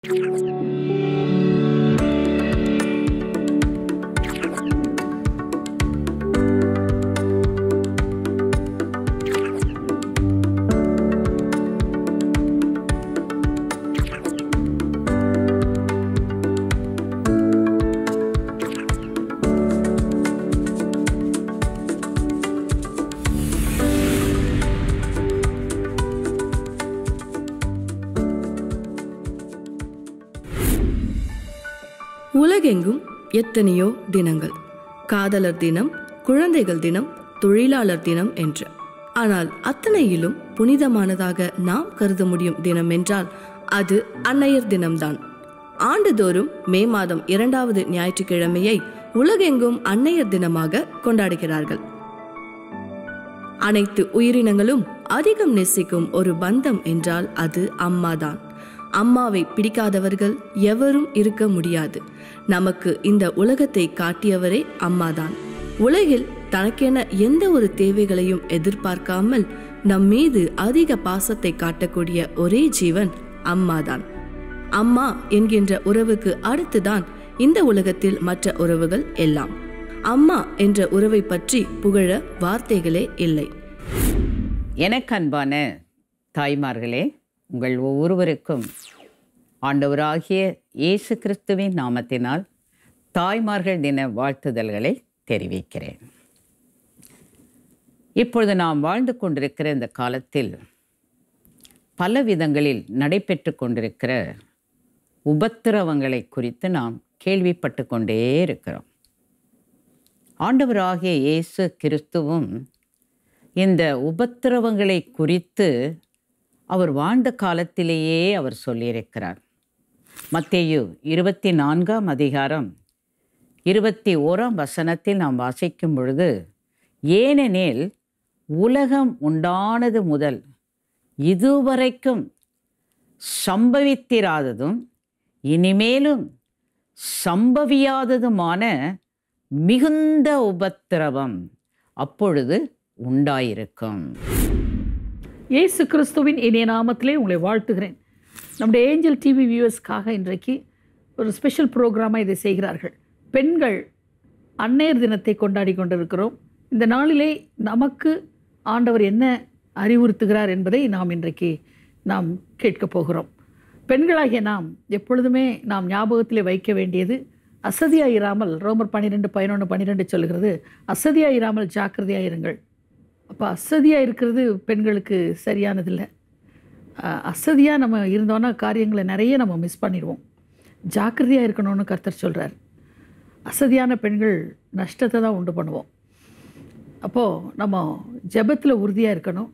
உலகெங்கும் எத்தனையோ தினங்கள் காதலர் தினம் குழந்தைகள் தினம் தொழிலாளர் தினம் என்று ஆனால் அத்தனையிலும் புனிதமானதாக நாம் கருத முடியும் தினம் என்றால் அது அன்னையர் தினம்தான் ஆண்டுதோறும் மே மாதம் இரண்டாவது ஞாயிற்றுக்கிழமையை உலகெங்கும் அன்னையர் தினமாக கொண்டாடுகிறார்கள் அனைத்து உயிரினங்களும் அதிகம் நேசிக்கும் ஒரு பந்தம் என்றால் அது அம்மாதான் அம்மாவை பிடிக்காதவர்கள் எவரும் இருக்க முடியாது நமக்கு இந்த உலகத்தை காட்டியவரே அம்மாதான் உலகில் தனக்கென எந்த ஒரு தேவைகளையும் எதிர்பார்க்காமல் நம் மீது அதிக பாசத்தை காட்டக்கூடிய ஒரே ஜீவன் அம்மாதான் அம்மா என்கின்ற உறவுக்கு அடுத்துதான் இந்த உலகத்தில் மற்ற உறவுகள் எல்லாம் அம்மா என்ற உறவை பற்றி புகழ வார்த்தைகளே இல்லை எனக்கு அன்பான தாய்மார்களே உங்கள் ஒவ்வொருவருக்கும் ஆண்டவராகிய இயேசு கிறிஸ்துவின் நாமத்தினால் தாய்மார்கள் தின வாழ்த்துதல்களை தெரிவிக்கிறேன் இப்பொழுது நாம் வாழ்ந்து கொண்டிருக்கிற இந்த காலத்தில் பல விதங்களில் நடைபெற்று கொண்டிருக்கிற உபத்திரவங்களை குறித்து நாம் கேள்விப்பட்டு கொண்டே இருக்கிறோம் ஆண்டவராகிய இயேசு கிறிஸ்துவும் இந்த உபத்திரவங்களை குறித்து அவர் வாழ்ந்த காலத்திலேயே அவர் சொல்லியிருக்கிறார் மத்தேயு இருபத்தி நான்காம் அதிகாரம் இருபத்தி ஓராம் வசனத்தில் நாம் வாசிக்கும் பொழுது ஏனெனில் உலகம் உண்டானது முதல் இதுவரைக்கும் சம்பவித்திராததும் இனிமேலும் சம்பவியாததுமான மிகுந்த உபத்திரவம் அப்பொழுது உண்டாயிருக்கும் இயேசு கிறிஸ்துவின் இனிய நாமத்திலே உங்களை வாழ்த்துகிறேன் நம்முடைய ஏஞ்சல் டிவி வியூவர்ஸ்க்காக இன்றைக்கு ஒரு ஸ்பெஷல் ப்ரோக்ராமாக இதை செய்கிறார்கள் பெண்கள் அன்னையர் தினத்தை கொண்டாடி கொண்டிருக்கிறோம் இந்த நாளிலே நமக்கு ஆண்டவர் என்ன அறிவுறுத்துகிறார் என்பதை நாம் இன்றைக்கு நாம் கேட்கப் போகிறோம் பெண்களாகிய நாம் எப்பொழுதுமே நாம் ஞாபகத்திலே வைக்க வேண்டியது அசதியாக இராமல் ரோமர் பன்னிரெண்டு பதினொன்று பன்னிரெண்டு சொல்கிறது அசதியாக இராமல் ஜாக்கிரதையாக இருங்கள் அப்போ அசதியாக இருக்கிறது பெண்களுக்கு சரியானதில்லை அசதியாக நம்ம இருந்தோன்னா காரியங்களை நிறைய நம்ம மிஸ் பண்ணிடுவோம் ஜாக்கிரதையாக இருக்கணும்னு கர்த்தர் சொல்கிறார் அசதியான பெண்கள் நஷ்டத்தை தான் உண்டு பண்ணுவோம் அப்போது நம்ம ஜெபத்தில் உறுதியாக இருக்கணும்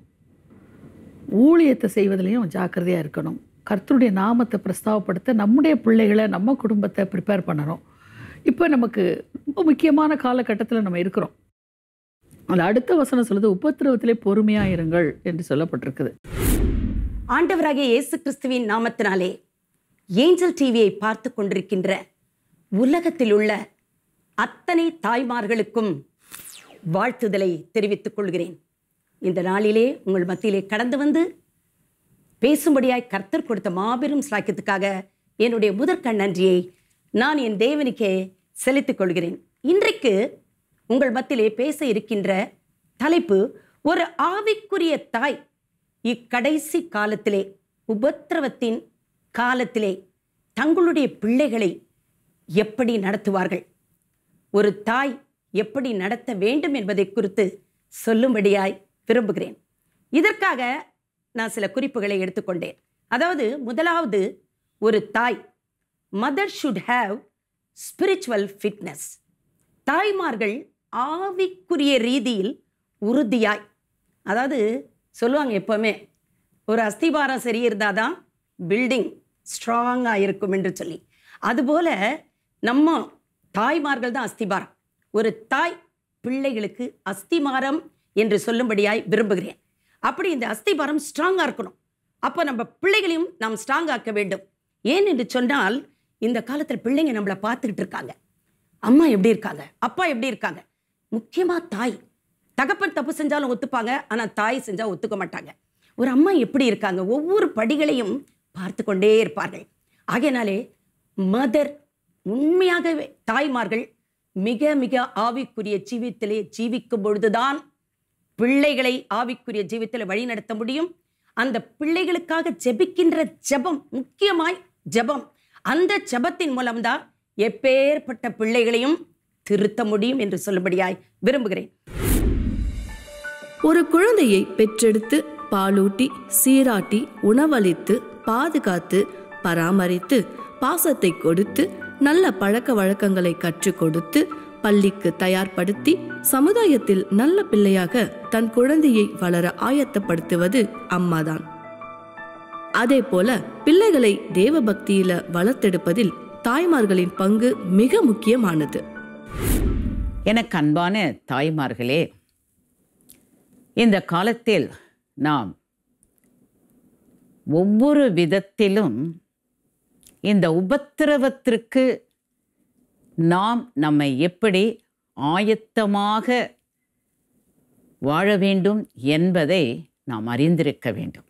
ஊழியத்தை செய்வதிலையும் ஜாக்கிரதையாக இருக்கணும் கர்த்தருடைய நாமத்தை பிரஸ்தாவப்படுத்த நம்முடைய பிள்ளைகளை நம்ம குடும்பத்தை ப்ரிப்பேர் பண்ணணும் இப்போ நமக்கு ரொம்ப முக்கியமான காலகட்டத்தில் நம்ம இருக்கிறோம் அதில் அடுத்த வசனம் சொல்லுது உபத்திரவத்திலே பொறுமையாக இருங்கள் என்று சொல்லப்பட்டிருக்குது ஆண்டவராகிய இயேசு கிறிஸ்துவின் நாமத்தினாலே ஏஞ்சல் டிவியை பார்த்து கொண்டிருக்கின்ற உலகத்தில் உள்ள அத்தனை தாய்மார்களுக்கும் வாழ்த்துதலை தெரிவித்துக் கொள்கிறேன் இந்த நாளிலே உங்கள் மத்தியிலே கடந்து வந்து பேசும்படியாய் கர்த்தர் கொடுத்த மாபெரும் சாக்கியத்துக்காக என்னுடைய முதற்கண் நன்றியை நான் என் தேவனுக்கே செலுத்திக் கொள்கிறேன் இன்றைக்கு உங்கள் மத்தியிலே பேச இருக்கின்ற தலைப்பு ஒரு ஆவிக்குரிய தாய் இக்கடைசி காலத்திலே உபத்திரவத்தின் காலத்திலே தங்களுடைய பிள்ளைகளை எப்படி நடத்துவார்கள் ஒரு தாய் எப்படி நடத்த வேண்டும் என்பதை குறித்து சொல்லும்படியாய் விரும்புகிறேன் இதற்காக நான் சில குறிப்புகளை எடுத்துக்கொண்டேன் அதாவது முதலாவது ஒரு தாய் mother should have spiritual fitness தாய்மார்கள் ஆவிக்குரிய ரீதியில் உறுதியாய் அதாவது சொல்லுவாங்க எப்போவுமே ஒரு அஸ்திபாரம் சரி இருந்தால் தான் பில்டிங் ஸ்ட்ராங்காக இருக்கும் என்று சொல்லி அதுபோல நம்ம தாய்மார்கள் தான் அஸ்திபாரம் ஒரு தாய் பிள்ளைகளுக்கு அஸ்திமாரம் என்று சொல்லும்படியாய் விரும்புகிறேன் அப்படி இந்த அஸ்திபாரம் ஸ்ட்ராங்காக இருக்கணும் அப்போ நம்ம பிள்ளைகளையும் நாம் ஸ்ட்ராங் ஆக்க வேண்டும் ஏன் என்று சொன்னால் இந்த காலத்தில் பிள்ளைங்க நம்மளை பார்த்துக்கிட்டு இருக்காங்க அம்மா எப்படி இருக்காங்க அப்பா எப்படி இருக்காங்க முக்கியமாக தாய் தகப்பன் தப்பு செஞ்சாலும் ஒத்துப்பாங்க ஆனால் தாய் செஞ்சால் ஒத்துக்க மாட்டாங்க ஒரு அம்மா எப்படி இருக்காங்க ஒவ்வொரு படிகளையும் பார்த்து கொண்டே இருப்பார்கள் ஆகையினாலே மதர் உண்மையாகவே தாய்மார்கள் மிக மிக ஆவிக்குரிய ஜீவித்திலே ஜீவிக்கும் பொழுதுதான் பிள்ளைகளை ஆவிக்குரிய ஜீவித்தில் வழிநடத்த முடியும் அந்த பிள்ளைகளுக்காக ஜெபிக்கின்ற ஜெபம் முக்கியமாய் ஜெபம் அந்த ஜெபத்தின் மூலம்தான் எப்பேற்பட்ட பிள்ளைகளையும் திருத்த முடியும் என்று சொல்லும்படியாய் விரும்புகிறேன் ஒரு குழந்தையை பெற்றெடுத்து பாலூட்டி சீராட்டி உணவளித்து பாதுகாத்து பராமரித்து பாசத்தை கொடுத்து நல்ல பழக்க வழக்கங்களை கற்றுக் கொடுத்து பள்ளிக்கு தயார்படுத்தி சமுதாயத்தில் நல்ல பிள்ளையாக தன் குழந்தையை வளர ஆயத்தப்படுத்துவது அம்மாதான் அதே போல பிள்ளைகளை தேவ பக்தியில வளர்த்தெடுப்பதில் தாய்மார்களின் பங்கு மிக முக்கியமானது எனக்கு அன்பான தாய்மார்களே இந்த காலத்தில் நாம் ஒவ்வொரு விதத்திலும் இந்த உபத்திரவத்திற்கு நாம் நம்மை எப்படி ஆயத்தமாக வாழ வேண்டும் என்பதை நாம் அறிந்திருக்க வேண்டும்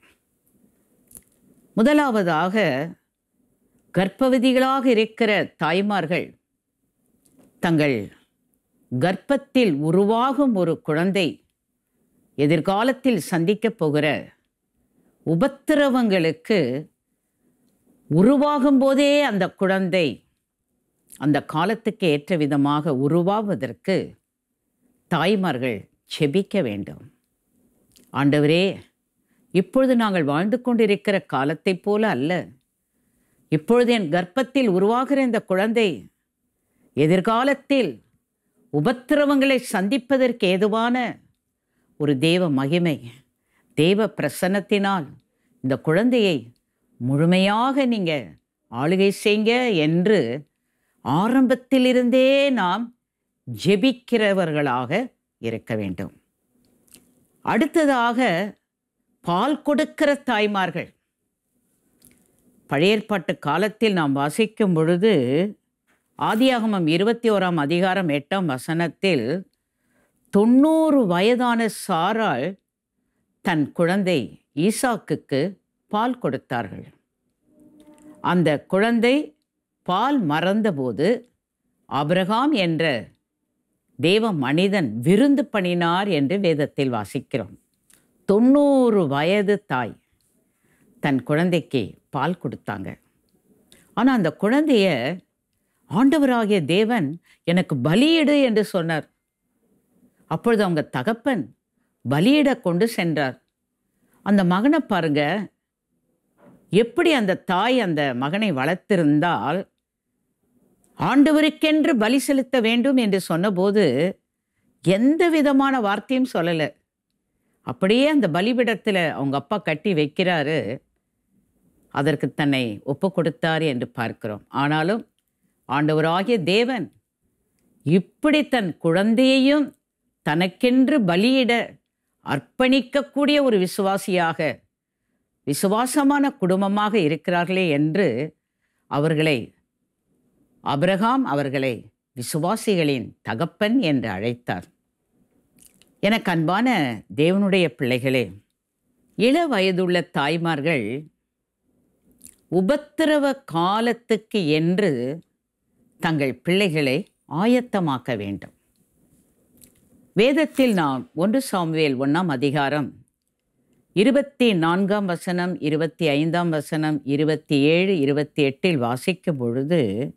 முதலாவதாக கர்ப்பவதிகளாக இருக்கிற தாய்மார்கள் தங்கள் கர்ப்பத்தில் உருவாகும் ஒரு குழந்தை எதிர்காலத்தில் சந்திக்கப் போகிற உபத்திரவங்களுக்கு உருவாகும் போதே அந்த குழந்தை அந்த காலத்துக்கு ஏற்ற விதமாக உருவாவதற்கு தாய்மார்கள் செபிக்க வேண்டும் ஆண்டவரே இப்பொழுது நாங்கள் வாழ்ந்து கொண்டிருக்கிற காலத்தைப் போல அல்ல இப்பொழுது என் கர்ப்பத்தில் உருவாகிற இந்த குழந்தை எதிர்காலத்தில் உபத்திரவங்களை சந்திப்பதற்கு ஏதுவான ஒரு தேவ மகிமை தேவ பிரசன்னத்தினால் இந்த குழந்தையை முழுமையாக நீங்கள் ஆளுகை செய்ங்க என்று ஆரம்பத்திலிருந்தே நாம் ஜெபிக்கிறவர்களாக இருக்க வேண்டும் அடுத்ததாக பால் கொடுக்கிற தாய்மார்கள் பழைய ஏற்பாட்டு காலத்தில் நாம் வாசிக்கும் பொழுது ஆதியாகமம் இருபத்தி ஓராம் அதிகாரம் எட்டாம் வசனத்தில் தொண்ணூறு வயதான சாராள் தன் குழந்தை ஈசாக்குக்கு பால் கொடுத்தார்கள் அந்த குழந்தை பால் மறந்தபோது ஆபிரகாம் என்ற தேவ மனிதன் விருந்து பண்ணினார் என்று வேதத்தில் வாசிக்கிறோம் தொண்ணூறு வயது தாய் தன் குழந்தைக்கு பால் கொடுத்தாங்க ஆனால் அந்த குழந்தைய ஆண்டவராகிய தேவன் எனக்கு பலியிடு என்று சொன்னார் அப்பொழுது அவங்க தகப்பன் பலியிட கொண்டு சென்றார் அந்த மகனை பாருங்க எப்படி அந்த தாய் அந்த மகனை வளர்த்திருந்தால் ஆண்டவருக்கென்று பலி செலுத்த வேண்டும் என்று சொன்னபோது எந்த விதமான வார்த்தையும் சொல்லலை அப்படியே அந்த பலிபிடத்தில் அவங்க அப்பா கட்டி வைக்கிறாரு அதற்கு தன்னை ஒப்பு கொடுத்தார் என்று பார்க்கிறோம் ஆனாலும் ஆண்டவராகிய தேவன் இப்படி தன் குழந்தையையும் தனக்கென்று பலியிட அர்ப்பணிக்கக்கூடிய ஒரு விசுவாசியாக விசுவாசமான குடும்பமாக இருக்கிறார்களே என்று அவர்களை அபிரகாம் அவர்களை விசுவாசிகளின் தகப்பன் என்று அழைத்தார் எனக்கு அன்பான தேவனுடைய பிள்ளைகளே இள வயதுள்ள தாய்மார்கள் உபத்திரவ காலத்துக்கு என்று தங்கள் பிள்ளைகளை ஆயத்தமாக்க வேண்டும் வேதத்தில் நாம் ஒன்று சாமுவேல் ஒன்றாம் அதிகாரம் இருபத்தி நான்காம் வசனம் இருபத்தி ஐந்தாம் வசனம் இருபத்தி ஏழு இருபத்தி எட்டில் வாசிக்கும் பொழுது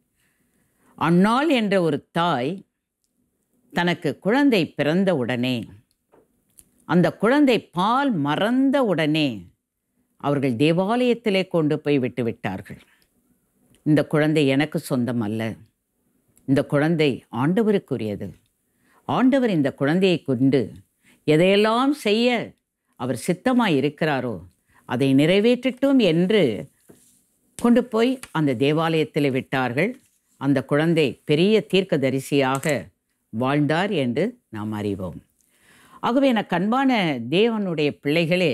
அன்னாள் என்ற ஒரு தாய் தனக்கு குழந்தை பிறந்த உடனே அந்த குழந்தை பால் மறந்த உடனே அவர்கள் தேவாலயத்திலே கொண்டு போய் விட்டு விட்டார்கள் இந்த குழந்தை எனக்கு சொந்தம் அல்ல இந்த குழந்தை ஆண்டவருக்குரியது ஆண்டவர் இந்த குழந்தையை கொண்டு எதையெல்லாம் செய்ய அவர் சித்தமாய் இருக்கிறாரோ அதை நிறைவேற்றட்டும் என்று கொண்டு போய் அந்த தேவாலயத்தில் விட்டார்கள் அந்த குழந்தை பெரிய தீர்க்கதரிசியாக வாழ்ந்தார் என்று நாம் அறிவோம் ஆகவே எனக்கு அன்பான தேவனுடைய பிள்ளைகளே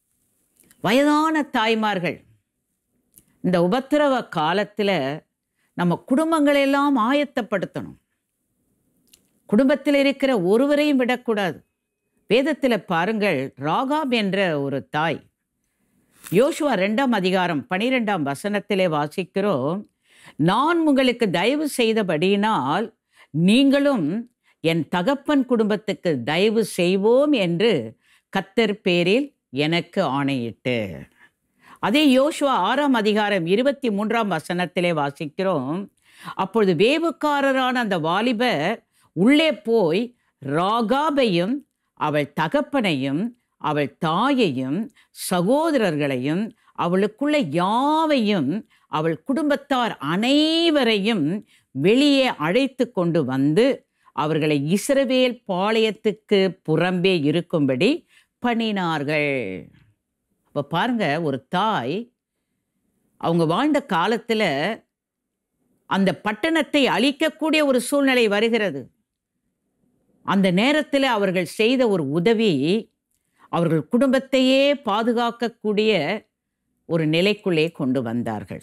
வயதான தாய்மார்கள் இந்த உபத்திரவ காலத்தில் நம்ம குடும்பங்களெல்லாம் ஆயத்தப்படுத்தணும் குடும்பத்தில் இருக்கிற ஒருவரையும் விடக்கூடாது வேதத்தில் பாருங்கள் ராகாப் என்ற ஒரு தாய் யோசுவா ரெண்டாம் அதிகாரம் பனிரெண்டாம் வசனத்திலே வாசிக்கிறோம் நான் உங்களுக்கு தயவு செய்தபடியினால் நீங்களும் என் தகப்பன் குடும்பத்துக்கு தயவு செய்வோம் என்று கத்தர் பேரில் எனக்கு ஆணையிட்டு அதே யோசுவா ஆறாம் அதிகாரம் இருபத்தி மூன்றாம் வசனத்திலே வாசிக்கிறோம் அப்பொழுது வேவுக்காரரான அந்த வாலிபர் உள்ளே போய் ராகாபையும் அவள் தகப்பனையும் அவள் தாயையும் சகோதரர்களையும் அவளுக்குள்ள யாவையும் அவள் குடும்பத்தார் அனைவரையும் வெளியே அழைத்து கொண்டு வந்து அவர்களை இஸ்ரவேல் பாளையத்துக்கு புறம்பே இருக்கும்படி பண்ணினார்கள் இப்போ பாருங்க ஒரு தாய் அவங்க வாழ்ந்த காலத்தில் அந்த பட்டணத்தை அழிக்கக்கூடிய ஒரு சூழ்நிலை வருகிறது அந்த நேரத்தில் அவர்கள் செய்த ஒரு உதவி அவர்கள் குடும்பத்தையே பாதுகாக்கக்கூடிய ஒரு நிலைக்குள்ளே கொண்டு வந்தார்கள்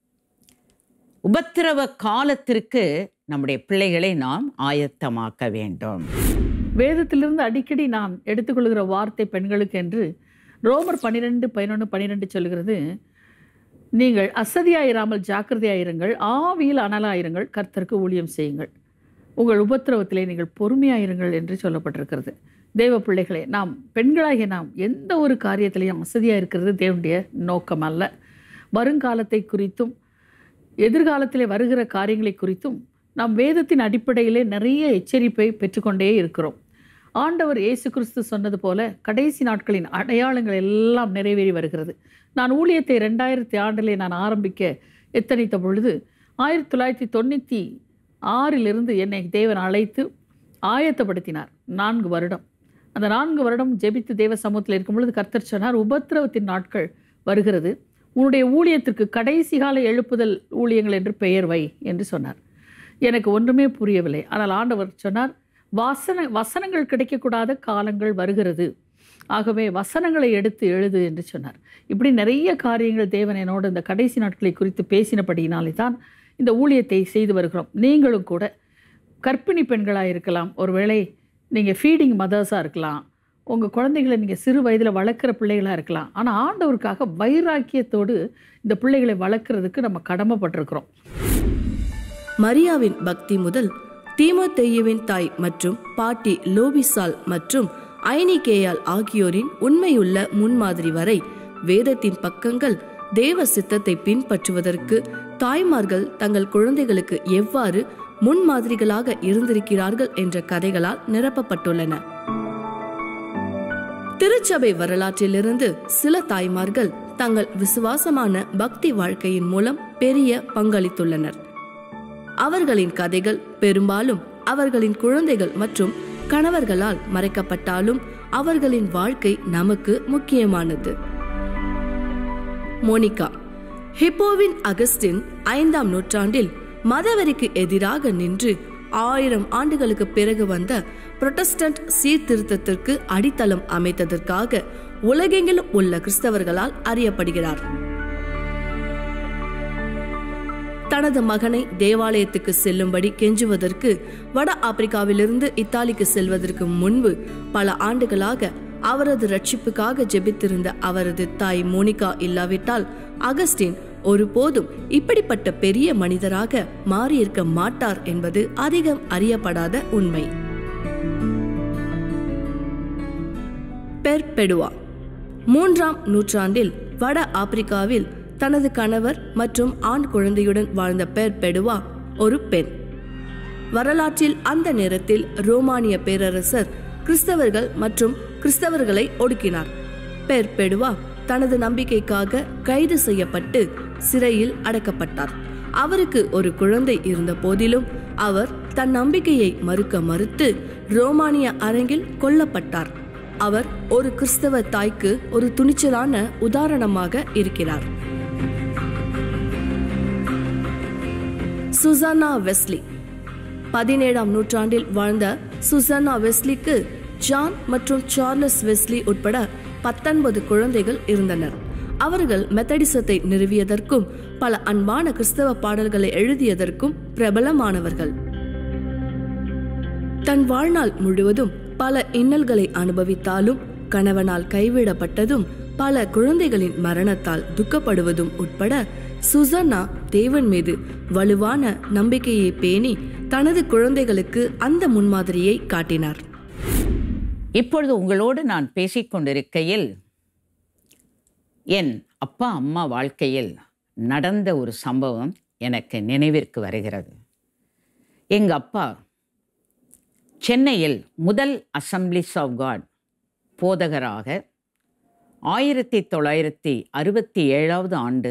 உபத்திரவ காலத்திற்கு நம்முடைய பிள்ளைகளை நாம் ஆயத்தமாக்க வேண்டும் வேதத்திலிருந்து அடிக்கடி நான் எடுத்துக்கொள்கிற வார்த்தை பெண்களுக்கு என்று ரோமர் பன்னிரெண்டு பதினொன்று பன்னிரெண்டு சொல்கிறது நீங்கள் அசதியாயிராமல் ஜாக்கிரதையாயிருங்கள் ஆவியில் அனலாயிருங்கள் கர்த்தருக்கு ஊழியம் செய்யுங்கள் உங்கள் உபத்திரவத்திலே நீங்கள் பொறுமையாயிருங்கள் என்று சொல்லப்பட்டிருக்கிறது தேவ பிள்ளைகளே நாம் பெண்களாகிய நாம் எந்த ஒரு காரியத்திலையும் அசதியாக இருக்கிறது தேவனுடைய நோக்கம் அல்ல வருங்காலத்தை குறித்தும் எதிர்காலத்திலே வருகிற காரியங்களை குறித்தும் நாம் வேதத்தின் அடிப்படையிலே நிறைய எச்சரிப்பை பெற்றுக்கொண்டே இருக்கிறோம் ஆண்டவர் இயேசு கிறிஸ்து சொன்னது போல கடைசி நாட்களின் அடையாளங்கள் எல்லாம் நிறைவேறி வருகிறது நான் ஊழியத்தை ரெண்டாயிரத்தி ஆண்டிலே நான் ஆரம்பிக்க எத்தனைத்த பொழுது ஆயிரத்தி தொள்ளாயிரத்தி தொண்ணூற்றி ஆறிலிருந்து என்னை தேவன் அழைத்து ஆயத்தப்படுத்தினார் நான்கு வருடம் அந்த நான்கு வருடம் ஜெபித்து தேவ சமூகத்தில் இருக்கும் பொழுது கர்த்தர் சொன்னார் உபத்திரவத்தின் நாட்கள் வருகிறது உன்னுடைய ஊழியத்திற்கு கடைசி கால எழுப்புதல் ஊழியங்கள் என்று பெயர் வை என்று சொன்னார் எனக்கு ஒன்றுமே புரியவில்லை ஆனால் ஆண்டவர் சொன்னார் வாசன வசனங்கள் கிடைக்கக்கூடாத காலங்கள் வருகிறது ஆகவே வசனங்களை எடுத்து எழுது என்று சொன்னார் இப்படி நிறைய காரியங்கள் தேவன் என்னோடு இந்த கடைசி நாட்களை குறித்து பேசினபடியினாலே தான் இந்த ஊழியத்தை செய்து வருகிறோம் நீங்களும் கூட கர்ப்பிணி பெண்களாக இருக்கலாம் ஒருவேளை நீங்கள் ஃபீடிங் மதர்ஸாக இருக்கலாம் உங்கள் குழந்தைகளை நீங்கள் சிறு வயதில் வளர்க்குற பிள்ளைகளாக இருக்கலாம் ஆனால் ஆண்டவருக்காக வைராக்கியத்தோடு இந்த பிள்ளைகளை வளர்க்குறதுக்கு நம்ம கடமைப்பட்டிருக்கிறோம் மரியாவின் பக்தி முதல் தீமோத்தேயுவின் தாய் மற்றும் பாட்டி லோபிசால் மற்றும் ஐனிகேயால் ஆகியோரின் உண்மையுள்ள முன்மாதிரி வரை வேதத்தின் பக்கங்கள் தேவ சித்தத்தை பின்பற்றுவதற்கு தாய்மார்கள் தங்கள் குழந்தைகளுக்கு எவ்வாறு முன்மாதிரிகளாக இருந்திருக்கிறார்கள் என்ற கதைகளால் நிரப்பப்பட்டுள்ளன திருச்சபை வரலாற்றிலிருந்து சில தாய்மார்கள் தங்கள் விசுவாசமான பக்தி வாழ்க்கையின் மூலம் பெரிய பங்களித்துள்ளனர் அவர்களின் கதைகள் பெரும்பாலும் அவர்களின் குழந்தைகள் மற்றும் கணவர்களால் மறைக்கப்பட்டாலும் அவர்களின் வாழ்க்கை நமக்கு முக்கியமானது மோனிகா ஹிப்போவின் அகஸ்டின் ஐந்தாம் நூற்றாண்டில் மதவெறிக்கு எதிராக நின்று ஆயிரம் ஆண்டுகளுக்கு பிறகு வந்த புரொட்டஸ்டன்ட் சீர்திருத்தத்திற்கு அடித்தளம் அமைத்ததற்காக உலகெங்கிலும் உள்ள கிறிஸ்தவர்களால் அறியப்படுகிறார் தனது மகனை தேவாலயத்துக்கு செல்லும்படி கெஞ்சுவதற்கு வட ஆப்பிரிக்காவிலிருந்து இத்தாலிக்கு செல்வதற்கு முன்பு பல ஆண்டுகளாக அவரது ரட்சிப்புக்காக ஜெபித்திருந்த அவரது தாய் மோனிகா இல்லாவிட்டால் அகஸ்டின் ஒருபோதும் இப்படிப்பட்ட பெரிய மனிதராக மாறியிருக்க மாட்டார் என்பது அதிகம் அறியப்படாத உண்மை பெர்பெடுவா மூன்றாம் நூற்றாண்டில் வட ஆப்பிரிக்காவில் தனது கணவர் மற்றும் ஆண் குழந்தையுடன் வாழ்ந்த பெர்பெடுவா ஒரு பெண் வரலாற்றில் அந்த நேரத்தில் ரோமானிய பேரரசர் கிறிஸ்தவர்கள் மற்றும் கிறிஸ்தவர்களை ஒடுக்கினார் பெர்பெடுவா தனது நம்பிக்கைக்காக கைது செய்யப்பட்டு சிறையில் அடைக்கப்பட்டார் அவருக்கு ஒரு குழந்தை இருந்த போதிலும் அவர் தன் நம்பிக்கையை மறுக்க மறுத்து ரோமானிய அரங்கில் கொல்லப்பட்டார் அவர் ஒரு கிறிஸ்தவ தாய்க்கு ஒரு துணிச்சலான உதாரணமாக இருக்கிறார் சுசானா வெஸ்லி பதினேழாம் நூற்றாண்டில் வாழ்ந்த சுசானா வெஸ்லிக்கு ஜான் மற்றும் சார்லஸ் வெஸ்லி உட்பட பத்தொன்பது குழந்தைகள் இருந்தனர் அவர்கள் மெத்தடிசத்தை நிறுவியதற்கும் பல அன்பான கிறிஸ்தவ பாடல்களை எழுதியதற்கும் பிரபலமானவர்கள் தன் வாழ்நாள் முழுவதும் பல இன்னல்களை அனுபவித்தாலும் கணவனால் கைவிடப்பட்டதும் பல குழந்தைகளின் மரணத்தால் துக்கப்படுவதும் உட்பட சுசன்னா தேவன் மீது வலுவான நம்பிக்கையை பேணி தனது குழந்தைகளுக்கு அந்த முன்மாதிரியை காட்டினார் இப்பொழுது உங்களோடு நான் பேசிக்கொண்டிருக்கையில் என் அப்பா அம்மா வாழ்க்கையில் நடந்த ஒரு சம்பவம் எனக்கு நினைவிற்கு வருகிறது எங்கள் அப்பா சென்னையில் முதல் அசம்பிளிஸ் ஆஃப் காட் போதகராக ஆயிரத்தி தொள்ளாயிரத்தி அறுபத்தி ஏழாவது ஆண்டு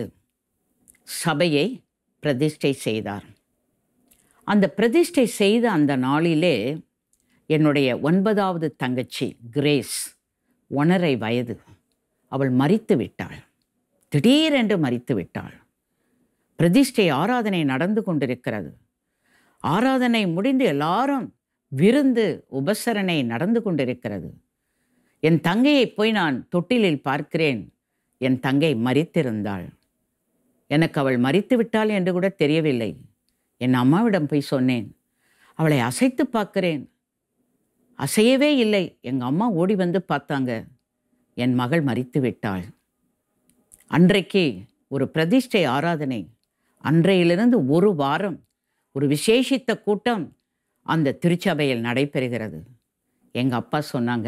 சபையை பிரதிஷ்டை செய்தார் அந்த பிரதிஷ்டை செய்த அந்த நாளிலே என்னுடைய ஒன்பதாவது தங்கச்சி கிரேஸ் ஒன்றரை வயது அவள் மரித்து விட்டாள் திடீரென்று மரித்து விட்டாள் பிரதிஷ்டை ஆராதனை நடந்து கொண்டிருக்கிறது ஆராதனை முடிந்து எல்லாரும் விருந்து உபசரணை நடந்து கொண்டிருக்கிறது என் தங்கையை போய் நான் தொட்டிலில் பார்க்கிறேன் என் தங்கை மரித்திருந்தாள் எனக்கு அவள் மரித்து விட்டாள் என்று கூட தெரியவில்லை என் அம்மாவிடம் போய் சொன்னேன் அவளை அசைத்து பார்க்கிறேன் அசையவே இல்லை எங்கள் அம்மா ஓடி வந்து பார்த்தாங்க என் மகள் மரித்து விட்டாள் அன்றைக்கு ஒரு பிரதிஷ்டை ஆராதனை அன்றையிலிருந்து ஒரு வாரம் ஒரு விசேஷித்த கூட்டம் அந்த திருச்சபையில் நடைபெறுகிறது எங்கள் அப்பா சொன்னாங்க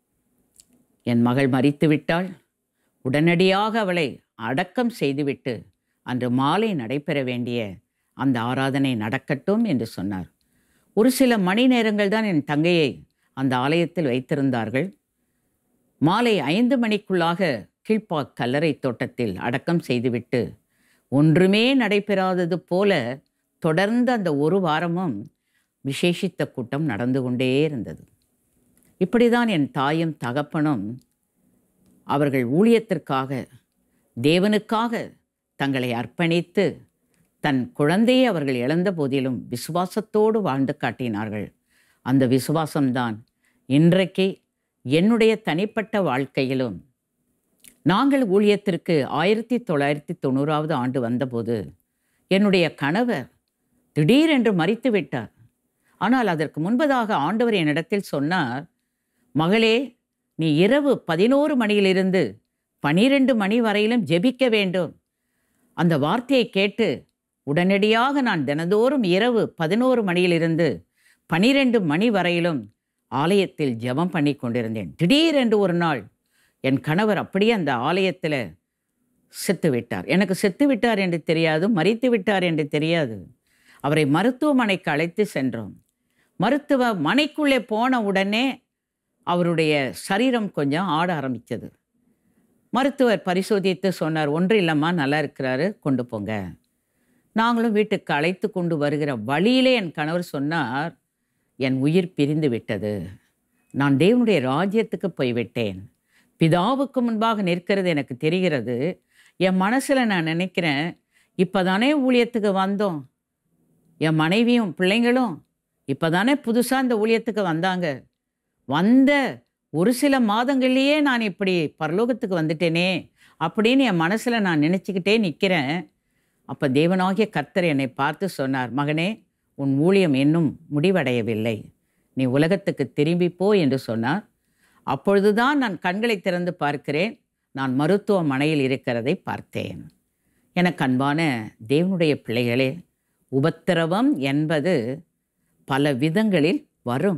என் மகள் மரித்து விட்டாள் உடனடியாக அவளை அடக்கம் செய்துவிட்டு அன்று மாலை நடைபெற வேண்டிய அந்த ஆராதனை நடக்கட்டும் என்று சொன்னார் ஒரு சில மணி நேரங்கள் தான் என் தங்கையை அந்த ஆலயத்தில் வைத்திருந்தார்கள் மாலை ஐந்து மணிக்குள்ளாக கீழ்ப்பாக் கல்லறை தோட்டத்தில் அடக்கம் செய்துவிட்டு ஒன்றுமே நடைபெறாதது போல தொடர்ந்து அந்த ஒரு வாரமும் விசேஷித்த கூட்டம் நடந்து கொண்டே இருந்தது இப்படிதான் என் தாயும் தகப்பனும் அவர்கள் ஊழியத்திற்காக தேவனுக்காக தங்களை அர்ப்பணித்து தன் குழந்தையை அவர்கள் இழந்த போதிலும் விசுவாசத்தோடு வாழ்ந்து காட்டினார்கள் அந்த விசுவாசம்தான் இன்றைக்கு என்னுடைய தனிப்பட்ட வாழ்க்கையிலும் நாங்கள் ஊழியத்திற்கு ஆயிரத்தி தொள்ளாயிரத்தி தொண்ணூறாவது ஆண்டு வந்தபோது என்னுடைய கணவர் திடீரென்று மறித்து விட்டார் ஆனால் அதற்கு முன்பதாக ஆண்டவர் என்னிடத்தில் சொன்னார் மகளே நீ இரவு பதினோரு மணியிலிருந்து பனிரெண்டு மணி வரையிலும் ஜெபிக்க வேண்டும் அந்த வார்த்தையை கேட்டு உடனடியாக நான் தினந்தோறும் இரவு பதினோரு மணியிலிருந்து பனிரெண்டு மணி வரையிலும் ஆலயத்தில் ஜெபம் பண்ணி கொண்டிருந்தேன் திடீரென்று ஒரு நாள் என் கணவர் அப்படியே அந்த ஆலயத்தில் செத்து விட்டார் எனக்கு செத்து விட்டார் என்று தெரியாது மறித்து விட்டார் என்று தெரியாது அவரை மருத்துவமனைக்கு அழைத்து சென்றோம் மருத்துவ மனைக்குள்ளே போன உடனே அவருடைய சரீரம் கொஞ்சம் ஆட ஆரம்பித்தது மருத்துவர் பரிசோதித்து சொன்னார் ஒன்று இல்லைம்மா நல்லா இருக்கிறாரு கொண்டு போங்க நாங்களும் வீட்டுக்கு அழைத்து கொண்டு வருகிற வழியிலே என் கணவர் சொன்னார் என் உயிர் பிரிந்து விட்டது நான் தேவனுடைய ராஜ்யத்துக்கு போய்விட்டேன் பிதாவுக்கு முன்பாக நிற்கிறது எனக்கு தெரிகிறது என் மனசில் நான் நினைக்கிறேன் இப்போ தானே ஊழியத்துக்கு வந்தோம் என் மனைவியும் பிள்ளைங்களும் இப்போ தானே புதுசாக இந்த ஊழியத்துக்கு வந்தாங்க வந்த ஒரு சில மாதங்கள்லேயே நான் இப்படி பரலோகத்துக்கு வந்துட்டேனே அப்படின்னு என் மனசில் நான் நினச்சிக்கிட்டே நிற்கிறேன் அப்போ தேவனாகிய கர்த்தர் என்னை பார்த்து சொன்னார் மகனே உன் ஊழியம் இன்னும் முடிவடையவில்லை நீ உலகத்துக்கு திரும்பி போ என்று சொன்னார் அப்பொழுதுதான் நான் கண்களை திறந்து பார்க்கிறேன் நான் மருத்துவமனையில் இருக்கிறதை பார்த்தேன் எனக்கு அன்பான தேவனுடைய பிள்ளைகளே உபத்திரவம் என்பது பல விதங்களில் வரும்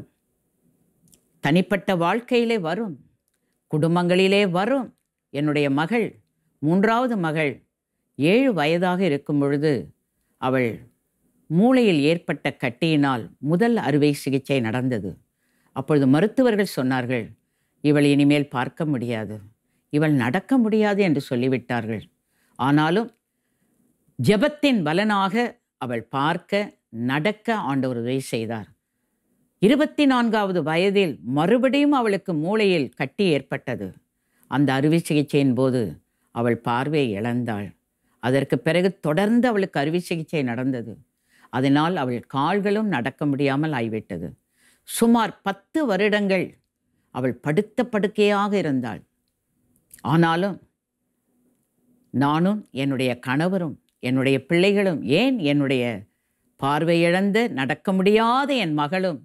தனிப்பட்ட வாழ்க்கையிலே வரும் குடும்பங்களிலே வரும் என்னுடைய மகள் மூன்றாவது மகள் ஏழு வயதாக இருக்கும் பொழுது அவள் மூளையில் ஏற்பட்ட கட்டியினால் முதல் அறுவை சிகிச்சை நடந்தது அப்பொழுது மருத்துவர்கள் சொன்னார்கள் இவள் இனிமேல் பார்க்க முடியாது இவள் நடக்க முடியாது என்று சொல்லிவிட்டார்கள் ஆனாலும் ஜெபத்தின் பலனாக அவள் பார்க்க நடக்க ஆண்டவர் உதவி செய்தார் இருபத்தி நான்காவது வயதில் மறுபடியும் அவளுக்கு மூளையில் கட்டி ஏற்பட்டது அந்த அறுவை சிகிச்சையின் போது அவள் பார்வையை இழந்தாள் அதற்கு பிறகு தொடர்ந்து அவளுக்கு அறுவை சிகிச்சை நடந்தது அதனால் அவள் கால்களும் நடக்க முடியாமல் ஆய்விட்டது சுமார் பத்து வருடங்கள் அவள் படுத்த படுக்கையாக இருந்தாள் ஆனாலும் நானும் என்னுடைய கணவரும் என்னுடைய பிள்ளைகளும் ஏன் என்னுடைய பார்வையிழந்த நடக்க முடியாத என் மகளும்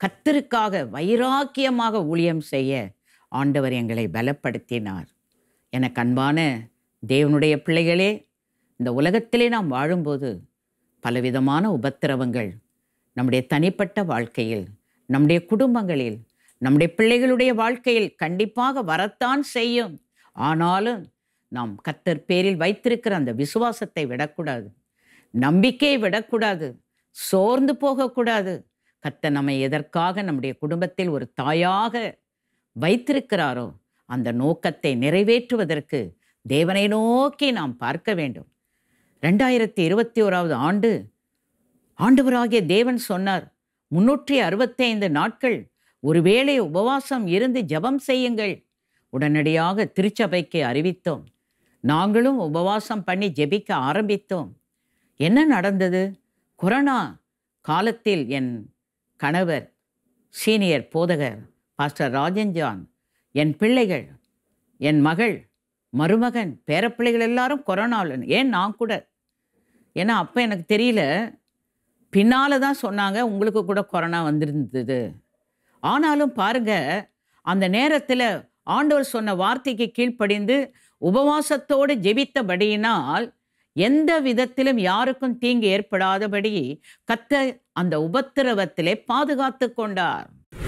கத்தருக்காக வைராக்கியமாக ஊழியம் செய்ய ஆண்டவர் எங்களை பலப்படுத்தினார் எனக்கு அன்பான தேவனுடைய பிள்ளைகளே இந்த உலகத்திலே நாம் வாழும்போது பலவிதமான உபத்திரவங்கள் நம்முடைய தனிப்பட்ட வாழ்க்கையில் நம்முடைய குடும்பங்களில் நம்முடைய பிள்ளைகளுடைய வாழ்க்கையில் கண்டிப்பாக வரத்தான் செய்யும் ஆனாலும் நாம் கத்தர் பேரில் வைத்திருக்கிற அந்த விசுவாசத்தை விடக்கூடாது நம்பிக்கையை விடக்கூடாது சோர்ந்து போகக்கூடாது கர்த்தர் நம்மை எதற்காக நம்முடைய குடும்பத்தில் ஒரு தாயாக வைத்திருக்கிறாரோ அந்த நோக்கத்தை நிறைவேற்றுவதற்கு தேவனை நோக்கி நாம் பார்க்க வேண்டும் ரெண்டாயிரத்தி இருபத்தி ஓராவது ஆண்டு ஆண்டவராகிய தேவன் சொன்னார் முன்னூற்றி அறுபத்தைந்து நாட்கள் ஒருவேளை உபவாசம் இருந்து ஜெபம் செய்யுங்கள் உடனடியாக திருச்சபைக்கு அறிவித்தோம் நாங்களும் உபவாசம் பண்ணி ஜெபிக்க ஆரம்பித்தோம் என்ன நடந்தது கொரோனா காலத்தில் என் கணவர் சீனியர் போதகர் பாஸ்டர் ராஜன் ஜான் என் பிள்ளைகள் என் மகள் மருமகன் பேரப்பிள்ளைகள் எல்லாரும் கொரோனாவில் ஏன் நான் கூட ஏன்னா அப்போ எனக்கு தெரியல பின்னால் தான் சொன்னாங்க உங்களுக்கு கூட கொரோனா வந்திருந்தது ஆனாலும் பாருங்க அந்த நேரத்தில் ஆண்டவர் சொன்ன வார்த்தைக்கு கீழ்ப்படிந்து உபவாசத்தோடு ஜெபித்தபடியினால் எந்த விதத்திலும் யாருக்கும் தீங்கு ஏற்படாதபடி கத்த அந்த உபத்திரவத்திலே பாதுகாத்து கொண்டார்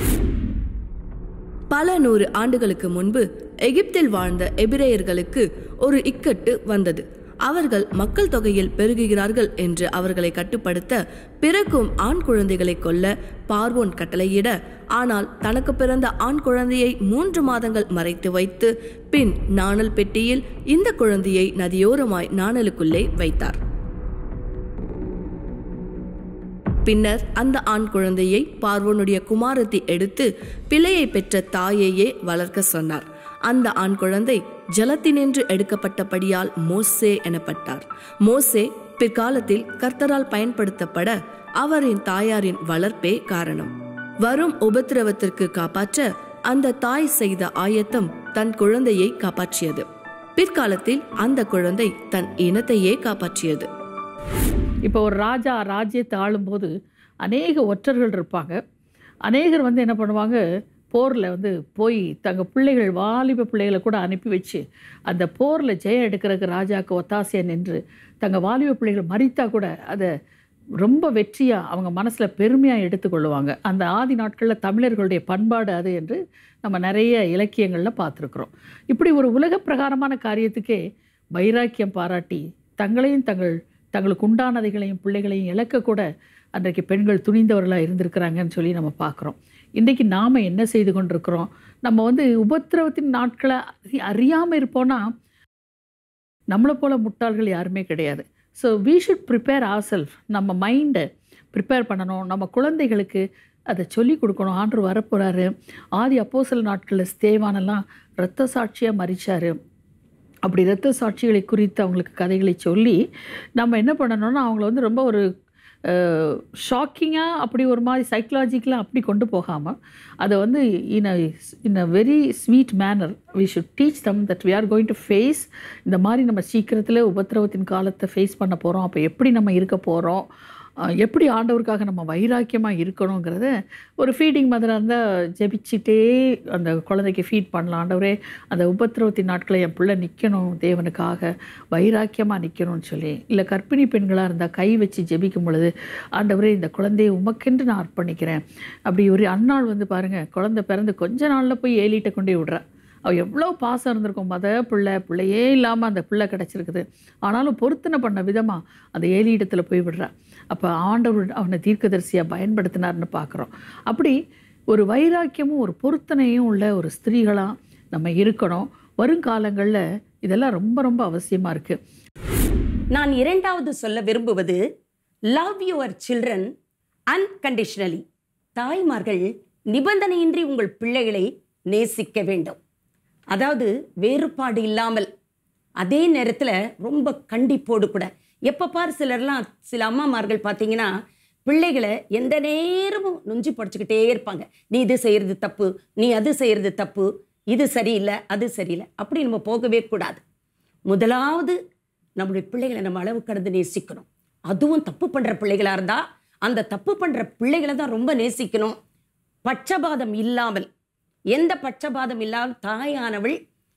பல நூறு ஆண்டுகளுக்கு முன்பு எகிப்தில் வாழ்ந்த எபிரேயர்களுக்கு ஒரு இக்கட்டு வந்தது அவர்கள் மக்கள் தொகையில் பெருகுகிறார்கள் என்று அவர்களை கட்டுப்படுத்த பிறக்கும் ஆண் குழந்தைகளை கொல்ல பார்வோன் கட்டளையிட ஆனால் தனக்கு பிறந்த ஆண் குழந்தையை மூன்று மாதங்கள் மறைத்து வைத்து பின் நாணல் பெட்டியில் இந்த குழந்தையை நதியோரமாய் நாணலுக்குள்ளே வைத்தார் பின்னர் அந்த ஆண் குழந்தையை பார்வோனுடைய குமாரத்தை எடுத்து பிள்ளையை பெற்ற தாயையே வளர்க்க சொன்னார் அந்த ஆண் குழந்தை ஜலத்தினின்று எடுக்கப்பட்டபடியால் மோசே எனப்பட்டார் மோசே பிற்காலத்தில் கர்த்தரால் பயன்படுத்தப்பட அவரின் தாயாரின் வளர்ப்பே காரணம் வரும் உபத்திரவத்திற்கு காப்பாற்ற அந்த தாய் செய்த ஆயத்தம் தன் குழந்தையை காப்பாற்றியது பிற்காலத்தில் அந்த குழந்தை தன் இனத்தையே காப்பாற்றியது இப்போ ஒரு ராஜா ராஜ்யத்தை ஆளும்போது அநேக ஒற்றர்கள் இருப்பாங்க அநேகர் வந்து என்ன பண்ணுவாங்க போரில் வந்து போய் தங்க பிள்ளைகள் வாலிப பிள்ளைகளை கூட அனுப்பி வச்சு அந்த போரில் ஜெயம் எடுக்கிறதுக்கு ராஜாவுக்கு ஒத்தாசையாக நின்று தங்க வாலிப பிள்ளைகள் மறித்தா கூட அதை ரொம்ப வெற்றியாக அவங்க மனசில் பெருமையாக எடுத்துக்கொள்ளுவாங்க அந்த ஆதி நாட்களில் தமிழர்களுடைய பண்பாடு அது என்று நம்ம நிறைய இலக்கியங்களில் பார்த்துருக்குறோம் இப்படி ஒரு உலக பிரகாரமான காரியத்துக்கே வைராக்கியம் பாராட்டி தங்களையும் தங்கள் தங்களுக்கு உண்டானதைகளையும் பிள்ளைகளையும் இழக்கக்கூட அன்றைக்கு பெண்கள் துணிந்தவர்களாக இருந்திருக்கிறாங்கன்னு சொல்லி நம்ம பார்க்குறோம் இன்றைக்கி நாம் என்ன செய்து கொண்டிருக்கிறோம் நம்ம வந்து உபத்திரவத்தின் நாட்களை அறியாமல் இருப்போம்னா நம்மளை போல முட்டாள்கள் யாருமே கிடையாது so we should prepare our self நம்ம மைண்டை ப்ரிப்பேர் பண்ணணும் நம்ம குழந்தைகளுக்கு அதை சொல்லி கொடுக்கணும் ஆண்டு வரப்போகிறாரு ஆதி அப்போசல் நாட்களில் ஸ்தேவானெல்லாம் இரத்த சாட்சியாக மறிச்சார் அப்படி இரத்த சாட்சிகளை குறித்து அவங்களுக்கு கதைகளை சொல்லி நம்ம என்ன பண்ணணும்னா அவங்கள வந்து ரொம்ப ஒரு ஷாக்கிங்காக அப்படி ஒரு மாதிரி சைக்கலாஜிக்கலாக அப்படி கொண்டு போகாமல் அதை வந்து in a in a very sweet manner we should teach them that we are going to face இந்த மாதிரி நம்ம சீக்கிரத்தில் உபத்திரவத்தின் காலத்தை ஃபேஸ் பண்ண போகிறோம் அப்போ எப்படி நம்ம இருக்க போகிறோம் அஹ் எப்படி ஆண்டவருக்காக நம்ம வைராக்கியமாக இருக்கணுங்கிறத ஒரு ஃபீடிங் மதராக இருந்தால் ஜெபிச்சுட்டே அந்த குழந்தைக்கு ஃபீட் பண்ணலாம் ஆண்டவரே அந்த உபத்திரவத்தின் நாட்களை என் பிள்ளை நிற்கணும் தேவனுக்காக வைராக்கியமாக நிற்கணும்னு சொல்லி இல்லை கர்ப்பிணி பெண்களாக இருந்தால் கை வச்சு ஜெபிக்கும் பொழுது ஆண்டவரே இந்த குழந்தையை உமக்கென்று நான் அர்ப்பணிக்கிறேன் அப்படி ஒரு அன்னாள் வந்து பாருங்கள் குழந்தை பிறந்து கொஞ்ச நாளில் போய் ஏலிட்ட கொண்டு போய் விட்றா அவள் எவ்வளோ பாசம் இருந்திருக்கும் மத பிள்ளை பிள்ளையே இல்லாமல் அந்த பிள்ளை கிடச்சிருக்குது ஆனாலும் பொருத்தனை பண்ண விதமாக அந்த ஏலி இடத்துல போய் விடுறா அப்போ ஆண்டவர் அவனை தீர்க்கதரிசியாக பயன்படுத்தினார்னு பார்க்குறோம் அப்படி ஒரு வைராக்கியமும் ஒரு பொருத்தனையும் உள்ள ஒரு ஸ்திரீகளாக நம்ம இருக்கணும் வருங்காலங்களில் இதெல்லாம் ரொம்ப ரொம்ப அவசியமாக இருக்குது நான் இரண்டாவது சொல்ல விரும்புவது லவ் யுவர் சில்ட்ரன் அன்கண்டிஷனலி தாய்மார்கள் நிபந்தனையின்றி உங்கள் பிள்ளைகளை நேசிக்க வேண்டும் அதாவது வேறுபாடு இல்லாமல் அதே நேரத்தில் ரொம்ப கண்டிப்போடு கூட எப்போ பார் சிலர்லாம் சில அம்மாமார்கள் பார்த்தீங்கன்னா பிள்ளைகளை எந்த நேரமும் நொஞ்சி படிச்சுக்கிட்டே இருப்பாங்க நீ இது செய்கிறது தப்பு நீ அது செய்கிறது தப்பு இது சரியில்லை அது சரியில்லை அப்படி நம்ம போகவே கூடாது முதலாவது நம்முடைய பிள்ளைகளை நம்ம அளவு கடந்து நேசிக்கணும் அதுவும் தப்பு பண்ணுற பிள்ளைகளாக இருந்தால் அந்த தப்பு பண்ணுற பிள்ளைகளை தான் ரொம்ப நேசிக்கணும் பட்சபாதம் இல்லாமல் எந்த பட்சபாதம் இல்லாமல் தாயானவள்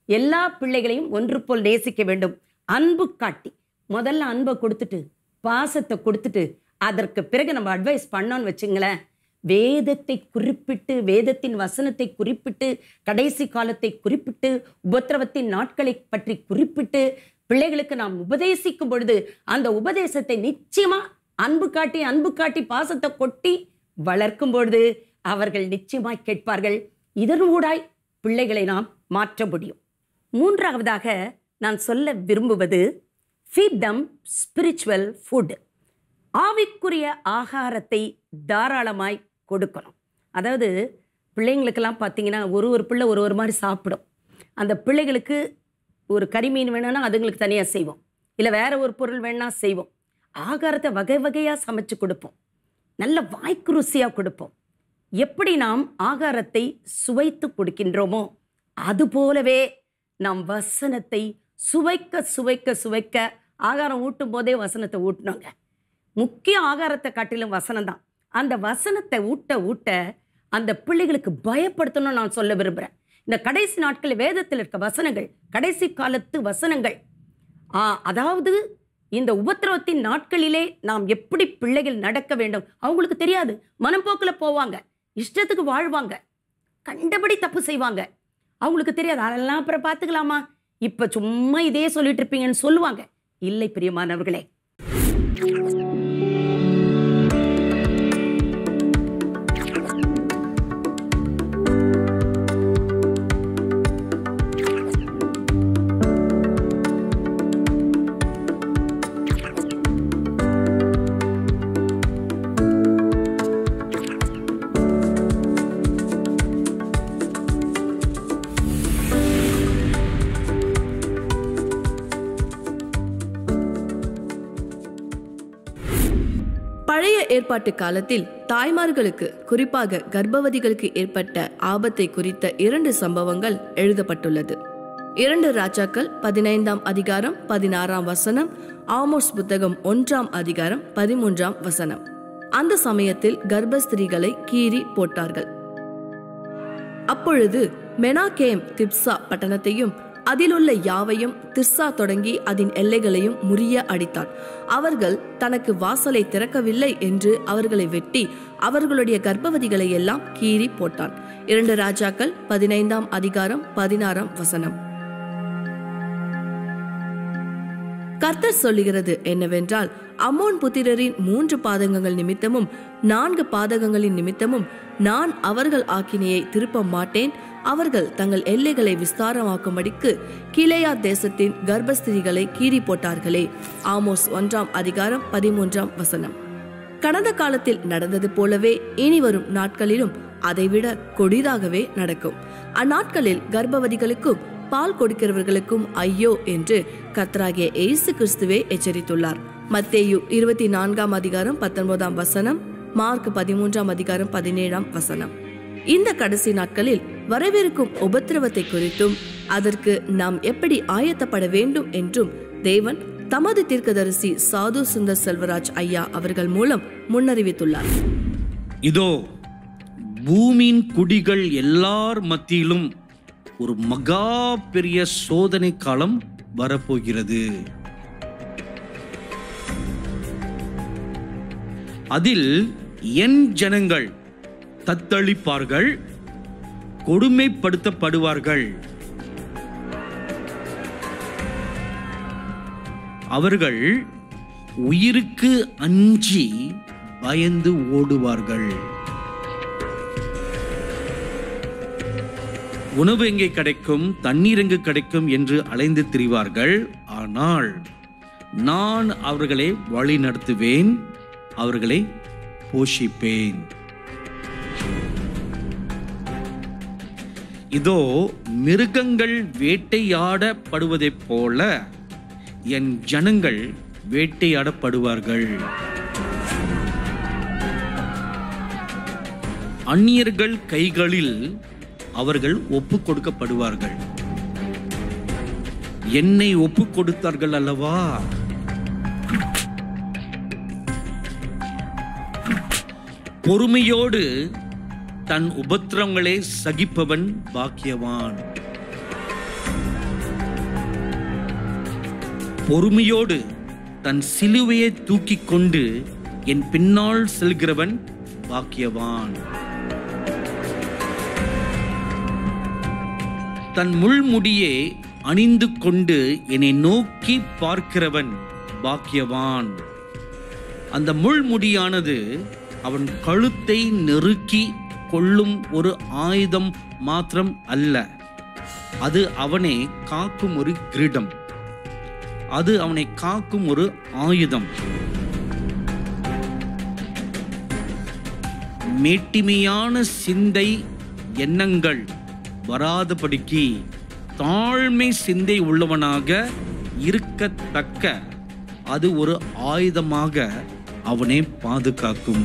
எல்லா பிள்ளைகளையும் ஒன்று போல் நேசிக்க வேண்டும் அன்பு காட்டி முதல்ல அன்பை கொடுத்துட்டு பாசத்தை கொடுத்துட்டு அதற்கு பிறகு நம்ம அட்வைஸ் பண்ணோன்னு வச்சுங்களேன் வேதத்தை குறிப்பிட்டு வேதத்தின் வசனத்தை குறிப்பிட்டு கடைசி காலத்தை குறிப்பிட்டு உபத்திரவத்தின் நாட்களை பற்றி குறிப்பிட்டு பிள்ளைகளுக்கு நாம் உபதேசிக்கும் பொழுது அந்த உபதேசத்தை நிச்சயமா அன்பு காட்டி அன்பு காட்டி பாசத்தை கொட்டி வளர்க்கும் பொழுது அவர்கள் நிச்சயமாய் கேட்பார்கள் இதன் ஊடாய் பிள்ளைகளை நாம் மாற்ற முடியும் மூன்றாவதாக நான் சொல்ல விரும்புவது ஃபீட் தம் ஸ்பிரிச்சுவல் ஃபுட் ஆவிக்குரிய ஆகாரத்தை தாராளமாய் கொடுக்கணும் அதாவது பிள்ளைங்களுக்கெல்லாம் பார்த்தீங்கன்னா ஒரு ஒரு பிள்ளை ஒரு ஒரு மாதிரி சாப்பிடும் அந்த பிள்ளைகளுக்கு ஒரு கறிமீன் வேணும்னா அதுங்களுக்கு தனியாக செய்வோம் இல்லை வேற ஒரு பொருள் வேணா செய்வோம் ஆகாரத்தை வகை வகையாக சமைச்சு கொடுப்போம் நல்ல வாய்க்கு ருசியாக கொடுப்போம் எப்படி நாம் ஆகாரத்தை சுவைத்து கொடுக்கின்றோமோ அதுபோலவே நாம் வசனத்தை சுவைக்க சுவைக்க சுவைக்க ஆகாரம் ஊட்டும் போதே வசனத்தை ஊட்டினோங்க முக்கிய ஆகாரத்தை காட்டிலும் வசனம் தான் அந்த வசனத்தை ஊட்ட ஊட்ட அந்த பிள்ளைகளுக்கு பயப்படுத்தணும்னு நான் சொல்ல விரும்புகிறேன் இந்த கடைசி நாட்களில் வேதத்தில் இருக்க வசனங்கள் கடைசி காலத்து வசனங்கள் ஆ, அதாவது இந்த உபத்திரவத்தின் நாட்களிலே நாம் எப்படி பிள்ளைகள் நடக்க வேண்டும் அவங்களுக்கு தெரியாது மனப்போக்கில் போவாங்க இஷ்டத்துக்கு வாழ்வாங்க கண்டபடி தப்பு செய்வாங்க அவங்களுக்கு தெரியாது அதெல்லாம் அப்புறம் பார்த்துக்கலாமா இப்போ சும்மா இதே சொல்லிட்டு இருப்பீங்கன்னு சொல்லுவாங்க இல்லை பிரியமானவர்களே பழைய ஏற்பாட்டு காலத்தில் தாய்மார்களுக்கு குறிப்பாக கர்ப்பவதிகளுக்கு ஏற்பட்ட ஆபத்தை குறித்த இரண்டு சம்பவங்கள் எழுதப்பட்டுள்ளது இரண்டு ராஜாக்கள் பதினைந்தாம் அதிகாரம் பதினாறாம் வசனம் ஆமோஸ் புத்தகம் ஒன்றாம் அதிகாரம் பதிமூன்றாம் வசனம் அந்த சமயத்தில் கர்ப்பஸ்திரீகளை கீறி போட்டார்கள் அப்பொழுது மெனாகேம் திப்சா பட்டணத்தையும் அதிலுள்ள யாவையும் திர்சா தொடங்கி அதன் எல்லைகளையும் முறிய அடித்தான் அவர்கள் தனக்கு வாசலை திறக்கவில்லை என்று அவர்களை வெட்டி அவர்களுடைய கர்ப்பவதிகளை எல்லாம் கீறி போட்டான் இரண்டு ராஜாக்கள் பதினைந்தாம் அதிகாரம் பதினாறாம் வசனம் கர்த்தர் சொல்லுகிறது என்னவென்றால் அம்மோன் புத்திரரின் மூன்று பாதகங்கள் நிமித்தமும் நான்கு பாதகங்களின் நிமித்தமும் நான் அவர்கள் ஆக்கினையை திருப்ப மாட்டேன் அவர்கள் தங்கள் எல்லைகளை விஸ்தாரமாக்கும்படிக்கு கீலேயா தேசத்தின் கர்ப்பஸ்திரிகளை கீறி போட்டார்களே ஆமோஸ் ஒன்றாம் அதிகாரம் பதிமூன்றாம் வசனம் கடந்த காலத்தில் நடந்தது போலவே இனி வரும் நாட்களிலும் அதைவிட கொடிதாகவே நடக்கும் அந்நாட்களில் கர்ப்பவதிகளுக்கும் பால் கொடுக்கிறவர்களுக்கும் ஐயோ என்று கர்த்தராகிய இயேசு கிறிஸ்துவே எச்சரித்துள்ளார் மத்தேயு இருபத்தி நான்காம் அதிகாரம் பத்தொன்பதாம் வசனம் மார்க் பதிமூன்றாம் அதிகாரம் பதினேழாம் வசனம் இந்த கடைசி நாட்களில் வரவிருக்கும் உபத்திரவத்தை குறித்தும் அதற்கு நாம் எப்படி ஆயத்தப்பட வேண்டும் என்றும் தேவன் தமது தீர்க்கதரிசி சாது சுந்தர் செல்வராஜ் ஐயா அவர்கள் மூலம் முன்னறிவித்துள்ளார் இதோ பூமியின் குடிகள் எல்லார் மத்தியிலும் ஒரு மகா பெரிய சோதனை காலம் வரப்போகிறது அதில் என் ஜனங்கள் தத்தளிப்பார்கள் கொடுமைப்படுத்தப்படுவார்கள் அவர்கள் உயிருக்கு அஞ்சி பயந்து ஓடுவார்கள் உணவு எங்கே கிடைக்கும் தண்ணீர் எங்கு கிடைக்கும் என்று அலைந்து திரிவார்கள் ஆனால் நான் அவர்களை வழி நடத்துவேன் அவர்களை போஷிப்பேன் இதோ மிருகங்கள் வேட்டையாடப்படுவதைப் போல என் ஜனங்கள் வேட்டையாடப்படுவார்கள் அந்நியர்கள் கைகளில் அவர்கள் ஒப்பு கொடுக்கப்படுவார்கள் என்னை ஒப்பு கொடுத்தார்கள் அல்லவா பொறுமையோடு தன் உபத்திரங்களை சகிப்பவன் பாக்கியவான் பொறுமையோடு தன் சிலுவையை தூக்கிக் கொண்டு என் பின்னால் செல்கிறவன் பாக்கியவான் தன் முள்முடியை அணிந்து கொண்டு என்னை நோக்கி பார்க்கிறவன் பாக்கியவான் அந்த முள்முடியானது அவன் கழுத்தை நெருக்கி கொள்ளும் ஒரு ஆயுதம் மாத்திரம் அல்ல அது அவனை காக்கும் ஒரு கிரீடம் அது அவனை காக்கும் ஒரு ஆயுதம் மேட்டிமையான சிந்தை எண்ணங்கள் வராதபடிக்கு தாழ்மை சிந்தை உள்ளவனாக இருக்கத்தக்க அது ஒரு ஆயுதமாக அவனை பாதுகாக்கும்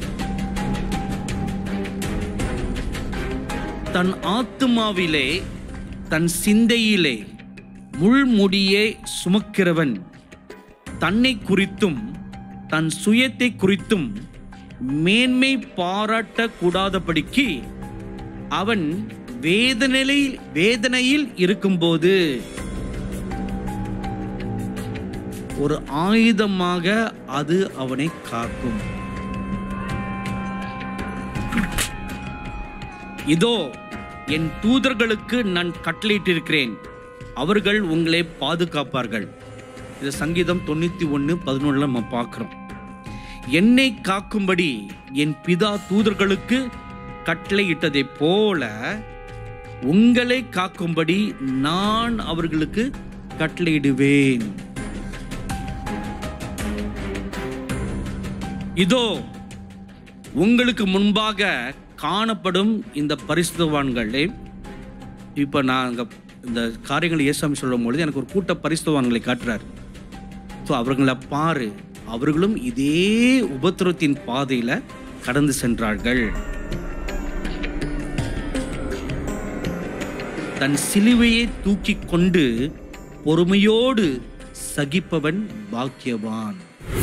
தன் ஆத்துமாவிலே தன் சிந்தையிலே முள்முடியை சுமக்கிறவன் தன்னை குறித்தும் தன் சுயத்தை குறித்தும் மேன்மை பாராட்டக்கூடாதபடிக்கு அவன் வேதனையில் வேதனையில் இருக்கும்போது ஒரு ஆயுதமாக அது அவனை காக்கும் இதோ என் தூதர்களுக்கு நான் கட்டளையிட்டிருக்கிறேன் அவர்கள் உங்களை பாதுகாப்பார்கள் இது சங்கீதம் தொண்ணூத்தி ஒன்று பதினொன்றுல நம்ம பார்க்கிறோம் என்னை காக்கும்படி என் பிதா தூதர்களுக்கு கட்டளையிட்டதைப் போல உங்களை காக்கும்படி நான் அவர்களுக்கு கட்டளையிடுவேன் இதோ உங்களுக்கு முன்பாக காணப்படும் இந்த பரிசுத்தவான்களை இப்போ நான் அங்கே இந்த காரியங்களை இயேசாமி சொல்லும் பொழுது எனக்கு ஒரு கூட்ட பரிசுத்தவான்களை காட்டுறார் ஸோ அவர்களை பாரு அவர்களும் இதே உபத்திரத்தின் பாதையில கடந்து சென்றார்கள் தன் சிலுவையை தூக்கி கொண்டு பொறுமையோடு சகிப்பவன் பாக்கியவான்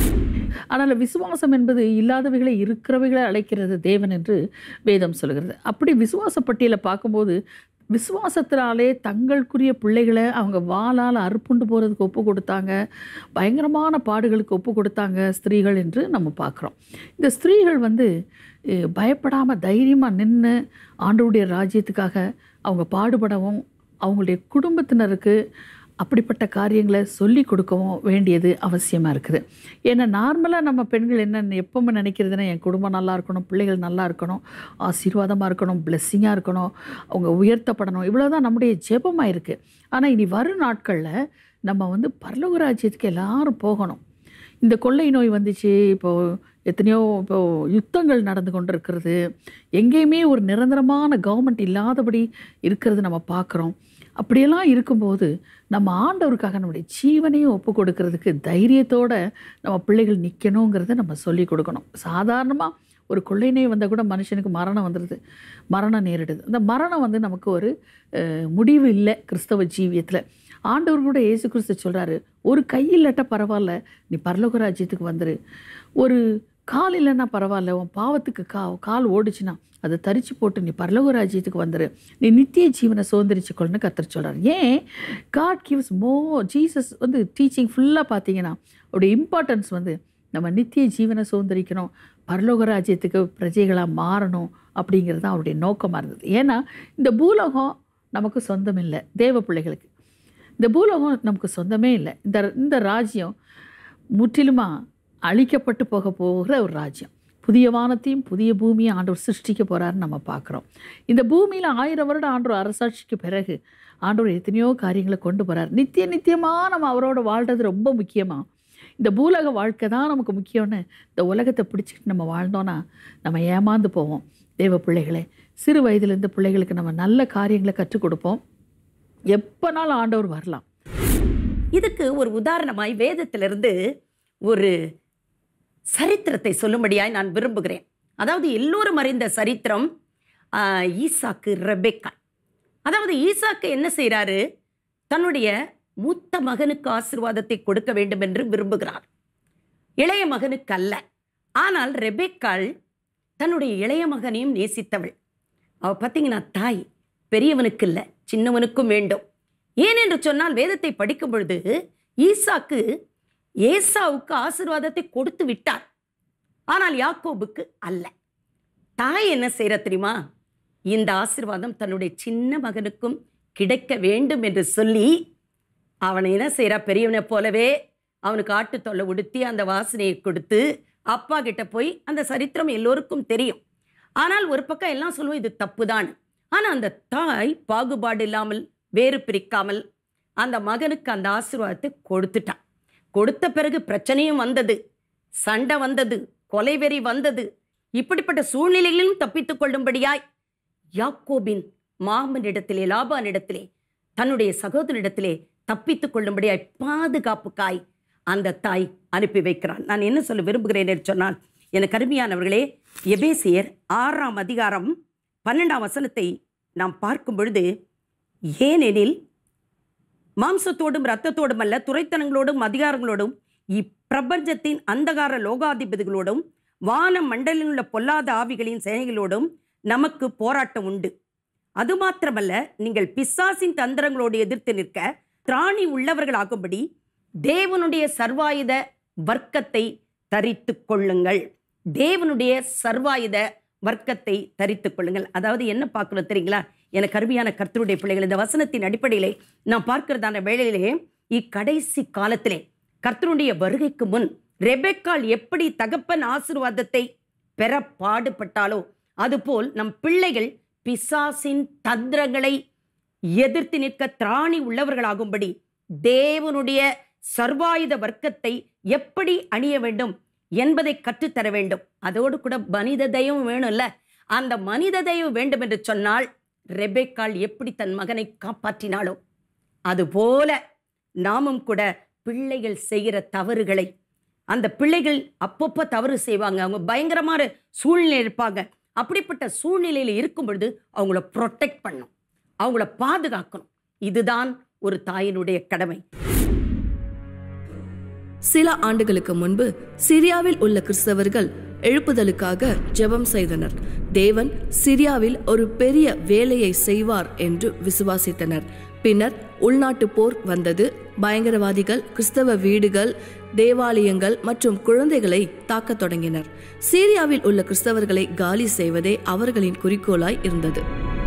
ஆனால் விசுவாசம் என்பது இல்லாதவைகளை இருக்கிறவைகளை அழைக்கிறது தேவன் என்று வேதம் சொல்கிறது அப்படி விசுவாச பட்டியலை பார்க்கும்போது விசுவாசத்தினாலே தங்களுக்குரிய பிள்ளைகளை அவங்க வாளால் அறுப்புண்டு போகிறதுக்கு ஒப்பு கொடுத்தாங்க பயங்கரமான பாடுகளுக்கு ஒப்பு கொடுத்தாங்க ஸ்திரீகள் என்று நம்ம பார்க்குறோம் இந்த ஸ்திரீகள் வந்து பயப்படாமல் தைரியமாக நின்று ஆண்டவருடைய ராஜ்யத்துக்காக அவங்க பாடுபடவும் அவங்களுடைய குடும்பத்தினருக்கு அப்படிப்பட்ட காரியங்களை சொல்லி கொடுக்கவும் வேண்டியது அவசியமாக இருக்குது ஏன்னா நார்மலாக நம்ம பெண்கள் என்ன எப்பவுமே நினைக்கிறதுனா என் குடும்பம் நல்லா இருக்கணும் பிள்ளைகள் நல்லா இருக்கணும் ஆசீர்வாதமாக இருக்கணும் பிளெஸ்ஸிங்காக இருக்கணும் அவங்க உயர்த்தப்படணும் இவ்வளோதான் நம்முடைய ஜெபமாக இருக்குது ஆனால் இனி வரும் நாட்களில் நம்ம வந்து பரலோக ராஜ்யத்துக்கு எல்லாரும் போகணும் இந்த கொள்ளை நோய் வந்துச்சு இப்போது எத்தனையோ இப்போது யுத்தங்கள் நடந்து கொண்டு இருக்கிறது எங்கேயுமே ஒரு நிரந்தரமான கவர்மெண்ட் இல்லாதபடி இருக்கிறது நம்ம பார்க்குறோம் அப்படியெல்லாம் இருக்கும்போது நம்ம ஆண்டவருக்காக நம்முடைய ஜீவனையும் ஒப்பு கொடுக்கறதுக்கு தைரியத்தோட நம்ம பிள்ளைகள் நிற்கணுங்கிறத நம்ம சொல்லி கொடுக்கணும் சாதாரணமாக ஒரு கொள்ளை நோய் வந்தால் கூட மனுஷனுக்கு மரணம் வந்துடுது மரணம் நேரிடுது அந்த மரணம் வந்து நமக்கு ஒரு அஹ், முடிவு இல்லை கிறிஸ்தவ ஜீவியத்தில் ஆண்டவர் கூட இயேசு கிறிஸ்து சொல்கிறாரு ஒரு கை இல்லாட்டா பரவாயில்ல நீ பரலோக ராஜ்யத்துக்கு வந்துரு ஒரு கால் இல்லைன்னா பரவாயில்ல உன் பாவத்துக்கு கா கால் ஓடுச்சுன்னா அதை தரிச்சு போட்டு நீ பரலோக ராஜ்யத்துக்கு வந்துரு நீ நித்திய ஜீவனை சுதந்திரிச்சுக்கொள்னு கத்தர் சொல்கிறார் ஏன் காட் கிவ்ஸ் மோ ஜீசஸ் வந்து டீச்சிங் ஃபுல்லாக பார்த்தீங்கன்னா அவருடைய இம்பார்ட்டன்ஸ் வந்து நம்ம நித்திய ஜீவனை சுதந்திரிக்கணும் பரலோக ராஜ்யத்துக்கு பிரஜைகளாக மாறணும் அப்படிங்கிறது தான் அவருடைய நோக்கமாக இருந்தது ஏன்னா இந்த பூலோகம் நமக்கு சொந்தம் இல்லை தேவ பிள்ளைகளுக்கு இந்த பூலோகம் நமக்கு சொந்தமே இல்லை இந்த இந்த ராஜ்யம் முற்றிலுமாக அழிக்கப்பட்டு போக போகிற ஒரு ராஜ்யம் புதிய வானத்தையும் புதிய பூமியை ஆண்டவர் சிருஷ்டிக்க போகிறாருன்னு நம்ம பார்க்குறோம் இந்த பூமியில் ஆயிரம் வருடம் ஆண்டவர் அரசாட்சிக்கு பிறகு ஆண்டவர் எத்தனையோ காரியங்களை கொண்டு போகிறார் நித்திய நித்தியமாக நம்ம அவரோட வாழ்கிறது ரொம்ப முக்கியமாக இந்த பூலக வாழ்க்கை தான் நமக்கு முக்கியம்னு இந்த உலகத்தை பிடிச்சிக்கிட்டு நம்ம வாழ்ந்தோன்னா நம்ம ஏமாந்து போவோம் தேவ பிள்ளைகளே சிறு வயதிலேருந்து பிள்ளைகளுக்கு நம்ம நல்ல காரியங்களை கற்றுக் கொடுப்போம் எப்போனாலும் ஆண்டவர் வரலாம் இதுக்கு ஒரு உதாரணமாய் வேதத்திலிருந்து ஒரு சரித்திரத்தை சொல்லும்படியாய் நான் விரும்புகிறேன் அதாவது எல்லோரும் அறிந்த சரித்திரம் ஆ, ஈசாக்கு ரெபெக்கா அதாவது ஈசாக்கு என்ன செய்கிறாரு தன்னுடைய மூத்த மகனுக்கு ஆசீர்வாதத்தை கொடுக்க வேண்டும் என்று விரும்புகிறார் இளைய மகனுக்கு அல்ல ஆனால் ரெபெக்காள் தன்னுடைய இளைய மகனையும் நேசித்தவள் அவ பார்த்தீங்கன்னா தாய் பெரியவனுக்கு இல்லை சின்னவனுக்கும் வேண்டும் ஏன் என்று சொன்னால் வேதத்தை படிக்கும் பொழுது ஈசாக்கு ஏசாவுக்கு ஆசீர்வாதத்தை கொடுத்து விட்டார் ஆனால் யாக்கோபுக்கு அல்ல தாய் என்ன செய்யற தெரியுமா இந்த ஆசீர்வாதம் தன்னுடைய சின்ன மகனுக்கும் கிடைக்க வேண்டும் என்று சொல்லி அவனை என்ன செய்யறா பெரியவனை போலவே அவனுக்கு ஆட்டுத்தொல்லை உடுத்தி அந்த வாசனையை கொடுத்து அப்பா கிட்ட போய் அந்த சரித்திரம் எல்லோருக்கும் தெரியும் ஆனால் ஒரு பக்கம் எல்லாம் சொல்லுவோம் இது தப்புதான் ஆனால் அந்த தாய் பாகுபாடு இல்லாமல் வேறு பிரிக்காமல் அந்த மகனுக்கு அந்த ஆசீர்வாதத்தை கொடுத்துட்டான் கொடுத்த பிறகு பிரச்சனையும் வந்தது சண்டை வந்தது கொலைவெறி வந்தது இப்படிப்பட்ட சூழ்நிலைகளிலும் தப்பித்துக் கொள்ளும்படியாய் யாக்கோபின் மாமனிடத்திலே லாபானிடத்திலே தன்னுடைய சகோதரிடத்திலே தப்பித்துக் கொள்ளும்படியாய் பாதுகாப்புக்காய் அந்த தாய் அனுப்பி வைக்கிறான் நான் என்ன சொல்ல விரும்புகிறேன் என்று சொன்னால் எனக்கு அருமையானவர்களே எபேசியர் ஆறாம் அதிகாரம் பன்னெண்டாம் வசனத்தை நாம் பார்க்கும் பொழுது ஏனெனில் மாம்சத்தோடும் இரத்தத்தோடும் அல்ல துரைத்தனங்களோடும் அதிகாரங்களோடும் இப்பிரபஞ்சத்தின் அந்தகார லோகாதிபதிகளோடும் வான மண்டலில் உள்ள பொல்லாத ஆவிகளின் செயல்களோடும் நமக்கு போராட்டம் உண்டு அது மாத்திரமல்ல நீங்கள் பிசாசின் தந்திரங்களோடு எதிர்த்து நிற்க திராணி உள்ளவர்களாகும்படி தேவனுடைய சர்வாயுத வர்க்கத்தை தரித்து கொள்ளுங்கள் தேவனுடைய சர்வாயுத வர்க்கத்தை தரித்து கொள்ளுங்கள் அதாவது என்ன பார்க்கணும் தெரியுங்களா எனக்கு அருமையான கர்த்தருடைய பிள்ளைகள் இந்த வசனத்தின் அடிப்படையிலே நான் பார்க்கிறதான வேளையிலே இக்கடைசி காலத்திலே கர்த்தருடைய வருகைக்கு முன் ரெபெக்கால் எப்படி தகப்பன் ஆசீர்வாதத்தை பெற பாடுபட்டாலோ அதுபோல் நம் பிள்ளைகள் பிசாசின் தந்திரங்களை எதிர்த்து நிற்க திராணி உள்ளவர்களாகும்படி தேவனுடைய சர்வாயுத வர்க்கத்தை எப்படி அணிய வேண்டும் என்பதை கற்றுத்தர வேண்டும் அதோடு கூட மனித தயவும் வேணும்ல அந்த மனித தயவு வேண்டும் என்று சொன்னால் ரெபேக்காள் எப்படி தன் மகனை காப்பாற்றினாளோ அதுபோல நாமும் கூட பிள்ளைகள் செய்கிற தவறுகளை அந்த பிள்ளைகள் அப்பப்போ தவறு செய்வாங்க அவங்க பயங்கரமான சூழ்நிலை இருப்பாங்க அப்படிப்பட்ட சூழ்நிலையில் இருக்கும் பொழுது அவங்கள ப்ரொடெக்ட் பண்ணும் அவங்கள பாதுகாக்கணும் இதுதான் ஒரு தாயினுடைய கடமை சில ஆண்டுகளுக்கு முன்பு சிரியாவில் உள்ள கிறிஸ்தவர்கள் எழுப்புதலுக்காக ஜெபம் செய்தனர் தேவன் சிரியாவில் ஒரு பெரிய வேலையை செய்வார் என்று விசுவாசித்தனர் பின்னர் உள்நாட்டு போர் வந்தது பயங்கரவாதிகள் கிறிஸ்தவ வீடுகள் தேவாலயங்கள் மற்றும் குழந்தைகளை தாக்கத் தொடங்கினர் சீரியாவில் உள்ள கிறிஸ்தவர்களை காலி செய்வதே அவர்களின் குறிக்கோளாய் இருந்தது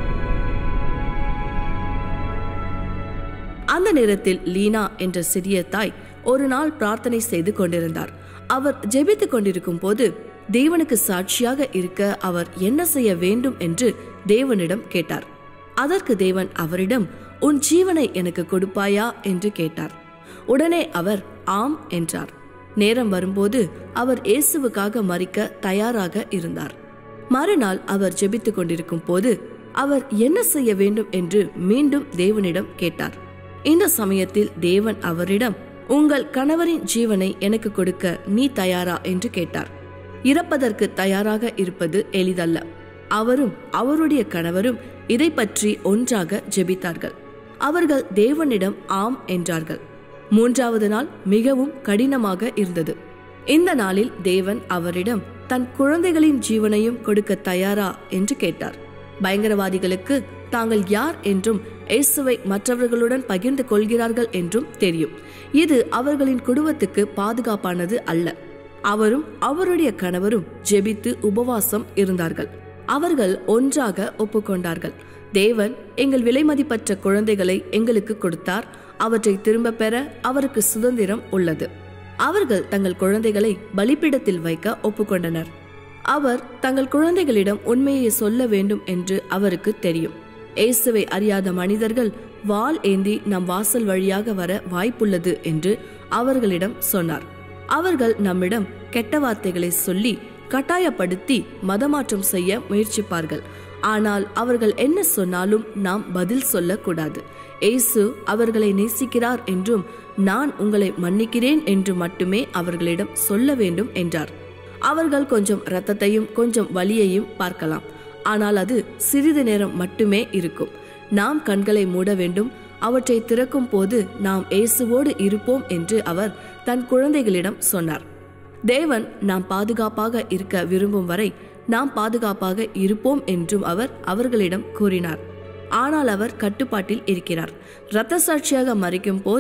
அந்த நேரத்தில் லீனா என்ற சிறிய தாய் ஒரு நாள் பிரார்த்தனை செய்து கொண்டிருந்தார் அவர் ஜெபித்துக் கொண்டிருக்கும் போது தேவனுக்கு சாட்சியாக இருக்க அவர் என்ன செய்ய வேண்டும் என்று தேவனிடம் கேட்டார் அதற்கு தேவன் அவரிடம் உன் ஜீவனை எனக்கு கொடுப்பாயா என்று கேட்டார் உடனே அவர் ஆம் என்றார் நேரம் வரும்போது அவர் இயேசுவுக்காக மறிக்க தயாராக இருந்தார் மறுநாள் அவர் ஜெபித்துக் கொண்டிருக்கும் போது அவர் என்ன செய்ய வேண்டும் என்று மீண்டும் தேவனிடம் கேட்டார் இந்த சமயத்தில் தேவன் அவரிடம் உங்கள் கணவரின் ஜீவனை எனக்கு கொடுக்க நீ தயாரா என்று கேட்டார் இறப்பதற்கு தயாராக இருப்பது எளிதல்ல அவரும் அவருடைய கணவரும் இதை பற்றி ஒன்றாக ஜெபித்தார்கள் அவர்கள் தேவனிடம் ஆம் என்றார்கள் மூன்றாவது நாள் மிகவும் கடினமாக இருந்தது இந்த நாளில் தேவன் அவரிடம் தன் குழந்தைகளின் ஜீவனையும் கொடுக்க தயாரா என்று கேட்டார் பயங்கரவாதிகளுக்கு தாங்கள் யார் என்றும் இயேசுவை மற்றவர்களுடன் பகிர்ந்து கொள்கிறார்கள் என்றும் தெரியும் இது அவர்களின் குடும்பத்துக்கு பாதுகாப்பானது அல்ல அவரும் அவருடைய கணவரும் ஜெபித்து உபவாசம் இருந்தார்கள் அவர்கள் ஒன்றாக ஒப்புக்கொண்டார்கள் தேவன் எங்கள் விலைமதிப்பற்ற குழந்தைகளை எங்களுக்கு கொடுத்தார் அவற்றை திரும்ப பெற அவருக்கு சுதந்திரம் உள்ளது அவர்கள் தங்கள் குழந்தைகளை பலிப்பிடத்தில் வைக்க ஒப்புக்கொண்டனர் அவர் தங்கள் குழந்தைகளிடம் உண்மையை சொல்ல வேண்டும் என்று அவருக்கு தெரியும் இயேசுவை அறியாத மனிதர்கள் வாள் ஏந்தி நம் வாசல் வழியாக வர வாய்ப்புள்ளது என்று அவர்களிடம் சொன்னார் அவர்கள் நம்மிடம் கெட்ட வார்த்தைகளை சொல்லி கட்டாயப்படுத்தி மதமாற்றம் செய்ய முயற்சிப்பார்கள் ஆனால் அவர்கள் என்ன சொன்னாலும் நாம் பதில் சொல்லக்கூடாது இயேசு அவர்களை நேசிக்கிறார் என்றும் நான் உங்களை மன்னிக்கிறேன் என்று மட்டுமே அவர்களிடம் சொல்ல வேண்டும் என்றார் அவர்கள் கொஞ்சம் இரத்தத்தையும் கொஞ்சம் வலியையும் பார்க்கலாம் ஆனால் அது சிறிது நேரம் மட்டுமே இருக்கும் நாம் கண்களை மூட வேண்டும் அவற்றை திறக்கும் போது நாம் இயேசுவோடு இருப்போம் என்று அவர் தன் குழந்தைகளிடம் சொன்னார் தேவன் நாம் பாதுகாப்பாக இருக்க விரும்பும் வரை நாம் பாதுகாப்பாக இருப்போம் என்றும் அவர் அவர்களிடம் கூறினார் ஆனால் அவர் கட்டுப்பாட்டில் இருக்கிறார் இரத்த சாட்சியாக மறிக்கும் போது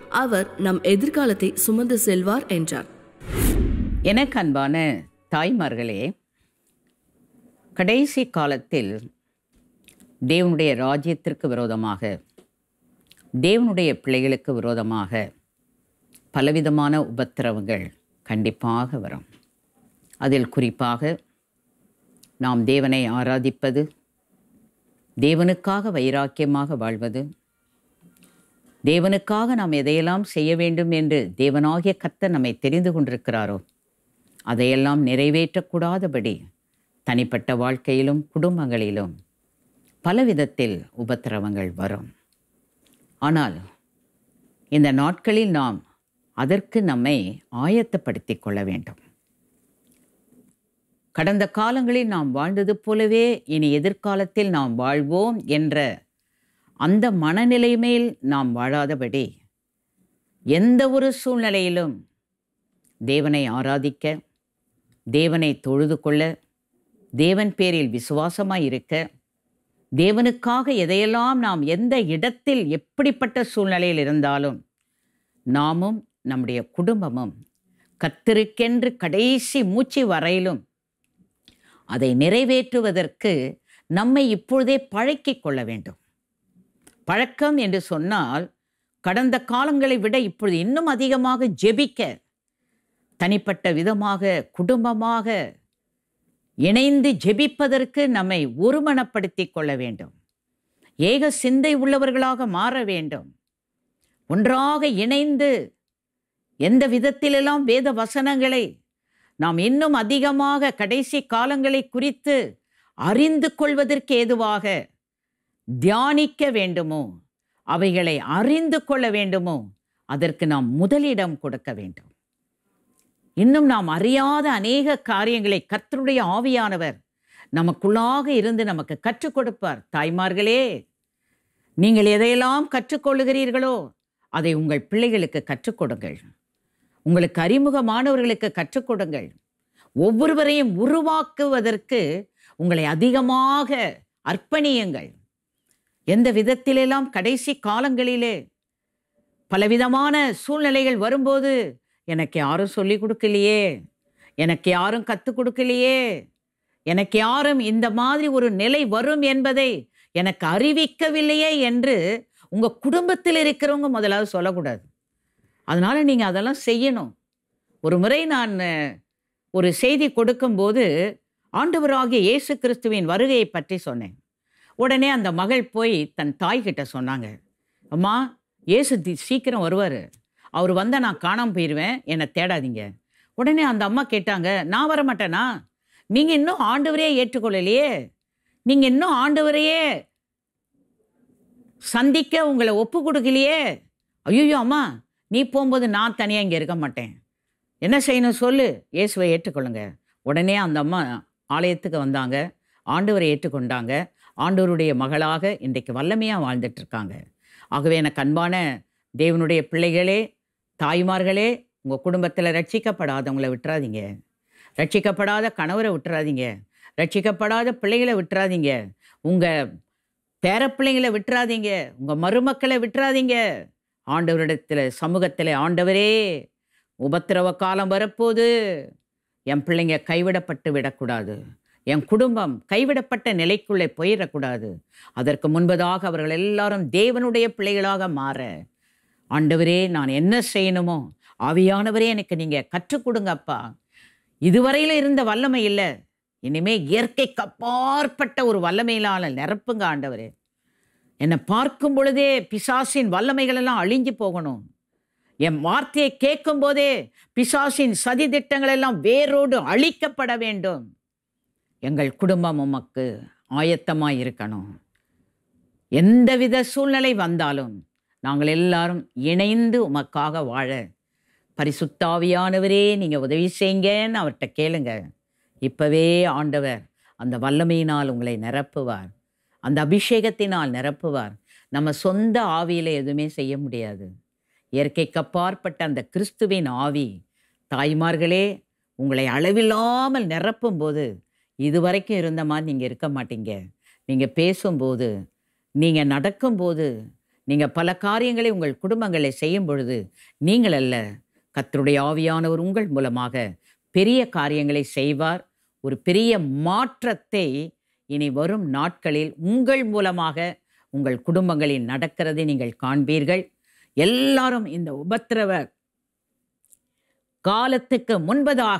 அவர் நம் எதிர்காலத்தை சுமந்து செல்வார் என்றார் எனக்கு அன்பான தாய்மார்களே கடைசி காலத்தில் தேவனுடைய ராஜ்யத்திற்கு விரோதமாக தேவனுடைய பிள்ளைகளுக்கு விரோதமாக பலவிதமான உபத்திரவங்கள் கண்டிப்பாக வரும் அதில் குறிப்பாக நாம் தேவனை ஆராதிப்பது தேவனுக்காக வைராக்கியமாக வாழ்வது தேவனுக்காக நாம் எதையெல்லாம் செய்ய வேண்டும் என்று தேவனாகிய கர்த்தர் நம்மை தெரிந்து கொண்டிருக்கிறாரோ அதையெல்லாம் நிறைவேற்றக்கூடாதபடி தனிப்பட்ட வாழ்க்கையிலும் குடும்பங்களிலும் பலவிதத்தில் உபத்திரவங்கள் வரும் ஆனால் இந்த நாட்களில் நாம் அதற்கு நம்மை ஆயத்தப்படுத்திக் கொள்ள வேண்டும் கடந்த காலங்களில் நாம் வாழ்ந்தது போலவே இனி எதிர்காலத்தில் நாம் வாழ்வோம் என்ற அந்த மனநிலை மேல் நாம் வாழாதபடி எந்த ஒரு சூழ்நிலையிலும் தேவனை ஆராதிக்க தேவனை தொழுது கொள்ள தேவன் பேரில் விசுவாசமாய் இருக்க தேவனுக்காக எதையெல்லாம் நாம் எந்த இடத்தில் எப்படிப்பட்ட சூழ்நிலையில் இருந்தாலும் நாமும் நம்முடைய குடும்பமும் கத்திருக்கென்று கடைசி மூச்சு வரையிலும் அதை நிறைவேற்றுவதற்கு நம்மை இப்பொழுதே பழக்கிக் கொள்ள வேண்டும் பழக்கம் என்று சொன்னால் கடந்த காலங்களை விட இப்பொழுது இன்னும் அதிகமாக ஜெபிக்க தனிப்பட்ட விதமாக குடும்பமாக இணைந்து ஜெபிப்பதற்கு நம்மை ஒருமனப்படுத்திக் கொள்ள வேண்டும் ஏக சிந்தை உள்ளவர்களாக மாற வேண்டும் ஒன்றாக இணைந்து எந்த விதத்திலெல்லாம் வேத வசனங்களை நாம் இன்னும் அதிகமாக கடைசி காலங்களை குறித்து அறிந்து கொள்வதற்கு ஏதுவாக தியானிக்க வேண்டுமோ அவைகளை அறிந்து கொள்ள வேண்டுமோ அதற்கு நாம் முதலிடம் கொடுக்க வேண்டும் இன்னும் நாம் அறியாத அநேக காரியங்களை கர்த்தருடைய ஆவியானவர் நமக்குள்ளாக இருந்து நமக்கு கற்றுக் கொடுப்பார் தாய்மார்களே நீங்கள் எதையெல்லாம் கற்றுக்கொள்ளுகிறீர்களோ அதை உங்கள் பிள்ளைகளுக்கு கற்றுக் கொடுங்கள் உங்களுக்கு அறிமுகமானவர்களுக்கு கற்றுக் கொடுங்கள் ஒவ்வொருவரையும் உருவாக்குவதற்கு உங்களை அதிகமாக அர்ப்பணியுங்கள் எந்த விதத்திலெல்லாம் கடைசி காலங்களிலே பலவிதமான சூழ்நிலைகள் வரும்போது எனக்கு யாரும் சொல்லி கொடுக்கலையே எனக்கு யாரும் கற்றுக் கொடுக்கலையே எனக்கு யாரும் இந்த மாதிரி ஒரு நிலை வரும் என்பதை எனக்கு அறிவிக்கவில்லையே என்று உங்கள் குடும்பத்தில் இருக்கிறவங்க முதலாவது சொல்லக்கூடாது அதனால நீங்கள் அதெல்லாம் செய்யணும் ஒரு முறை நான் அஹ், ஒரு செய்தி கொடுக்கும்போது ஆண்டவராகிய இயேசு கிறிஸ்துவின் வருகையை பற்றி சொன்னேன் உடனே அந்த மகள் போய் தன் தாய்கிட்ட சொன்னாங்க அம்மா இயேசு தி- சீக்கிரம் வருவார் அவர் வந்தால் நான் காணாமல் போயிடுவேன் என்னை தேடாதீங்க உடனே அந்த அம்மா கேட்டாங்க நான் வர மாட்டேனா நீங்கள் இன்னும் ஆண்டவரையே ஏற்றுக்கொள்ளலையே நீங்கள் இன்னும் ஆண்டவரையே சந்திக்க உங்களை ஒப்பு கொடுக்கலையே ஐயோ அம்மா நீ போகும்போது நான் தனியாக இங்கே இருக்க மாட்டேன் என்ன செய்யணும் சொல்லு இயேசுவை ஏற்றுக்கொள்ளுங்க உடனே அந்த அம்மா ஆலயத்துக்கு வந்தாங்க ஆண்டவரை ஏற்றுக்கொண்டாங்க ஆண்டவருடைய மகளாக இன்றைக்கு வல்லமையாக வாழ்ந்துட்டு இருக்காங்க ஆகவே எனக்கு அன்பான தேவனுடைய பிள்ளைகளே தாய்மார்களே உங்கள் குடும்பத்தில் ரட்சிக்கப்படாதவங்களை விட்டுறாதீங்க ரட்சிக்கப்படாத கணவரை விட்டுறாதீங்க ரட்சிக்கப்படாத பிள்ளைகளை விட்டுறாதீங்க உங்கள் பேரப்பிள்ளைங்களை விட்டுறாதீங்க உங்கள் மருமக்களை விட்டுறாதீங்க ஆண்டவரிடத்தில் சமூகத்தில் ஆண்டவரே உபத்திரவ காலம் வரப்போது என் பிள்ளைங்க கைவிடப்பட்டு விடக்கூடாது என் குடும்பம் கைவிடப்பட்ட நிலைக்குள்ளே போயிடக்கூடாது அதற்கு முன்பதாக அவர்கள் எல்லாரும் தேவனுடைய பிள்ளைகளாக மாற ஆண்டவரே நான் என்ன செய்யணுமோ ஆவியானவரே எனக்கு நீங்கள் கற்றுக் கொடுங்கப்பா இதுவரையில இருந்த வல்லமை இல்லை இனிமே இயற்கைக்கு அப்பாற்பட்ட ஒரு வல்லமையிலான நிரப்புங்க ஆண்டவரே என்னை பார்க்கும் பொழுதே பிசாசின் வல்லமைகள் எல்லாம் அழிஞ்சு போகணும் என் வார்த்தையை கேட்கும் போதே பிசாசின் சதி திட்டங்கள் எல்லாம் வேரோடு அழிக்கப்பட வேண்டும் எங்கள் குடும்பம் உமக்கு ஆயத்தமாக இருக்கணும் எந்தவித சூழ்நிலை வந்தாலும் நாங்கள் எல்லாரும் இணைந்து உமக்காக வாழ பரிசுத்தாவியானவரே நீங்கள் உதவி செய்யுங்கன்னு அவர்கிட்ட கேளுங்க இப்பவே ஆண்டவர் அந்த வல்லமையினால் உங்களை நிரப்புவார் அந்த அபிஷேகத்தினால் நிரப்புவார் நம்ம சொந்த ஆவியில் எதுவுமே செய்ய முடியாது இயற்கைக்கு அப்பாற்பட்ட அந்த கிறிஸ்துவின் ஆவி தாய்மார்களே உங்களை அளவில்லாமல் நிரப்பும்போது இதுவரைக்கும் இருந்த மாதிரி நீங்கள் இருக்க மாட்டீங்க நீங்கள் பேசும்போது நீங்கள் நடக்கும்போது நீங்கள் பல காரியங்களை உங்கள் குடும்பங்களை செய்யும் பொழுது நீங்கள் அல்ல கர்த்தருடைய ஆவியானவர் உங்கள் மூலமாக பெரிய காரியங்களை செய்வார் ஒரு பெரிய மாற்றத்தை இனி வரும் நாட்களில் உங்கள் மூலமாக உங்கள் குடும்பங்களில் நடக்கிறதை நீங்கள் காண்பீர்கள் எல்லாரும் இந்த உபத்திரவ காலத்துக்கு முன்பதாக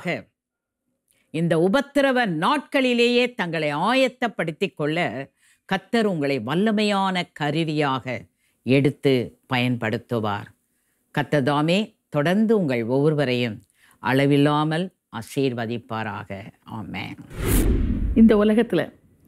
இந்த உபத்திரவ நாட்களிலேயே தங்களை ஆயத்தப்படுத்திக் கொள்ள கத்தர் உங்களை வல்லமையான கருவியாக எடுத்து பயன்படுத்துவார் கத்ததாமே தொடர்ந்து உங்கள் ஒவ்வொருவரையும் அளவில்லாமல் ஆசீர்வதிப்பாராக ஆமென் இந்த உலகத்தில்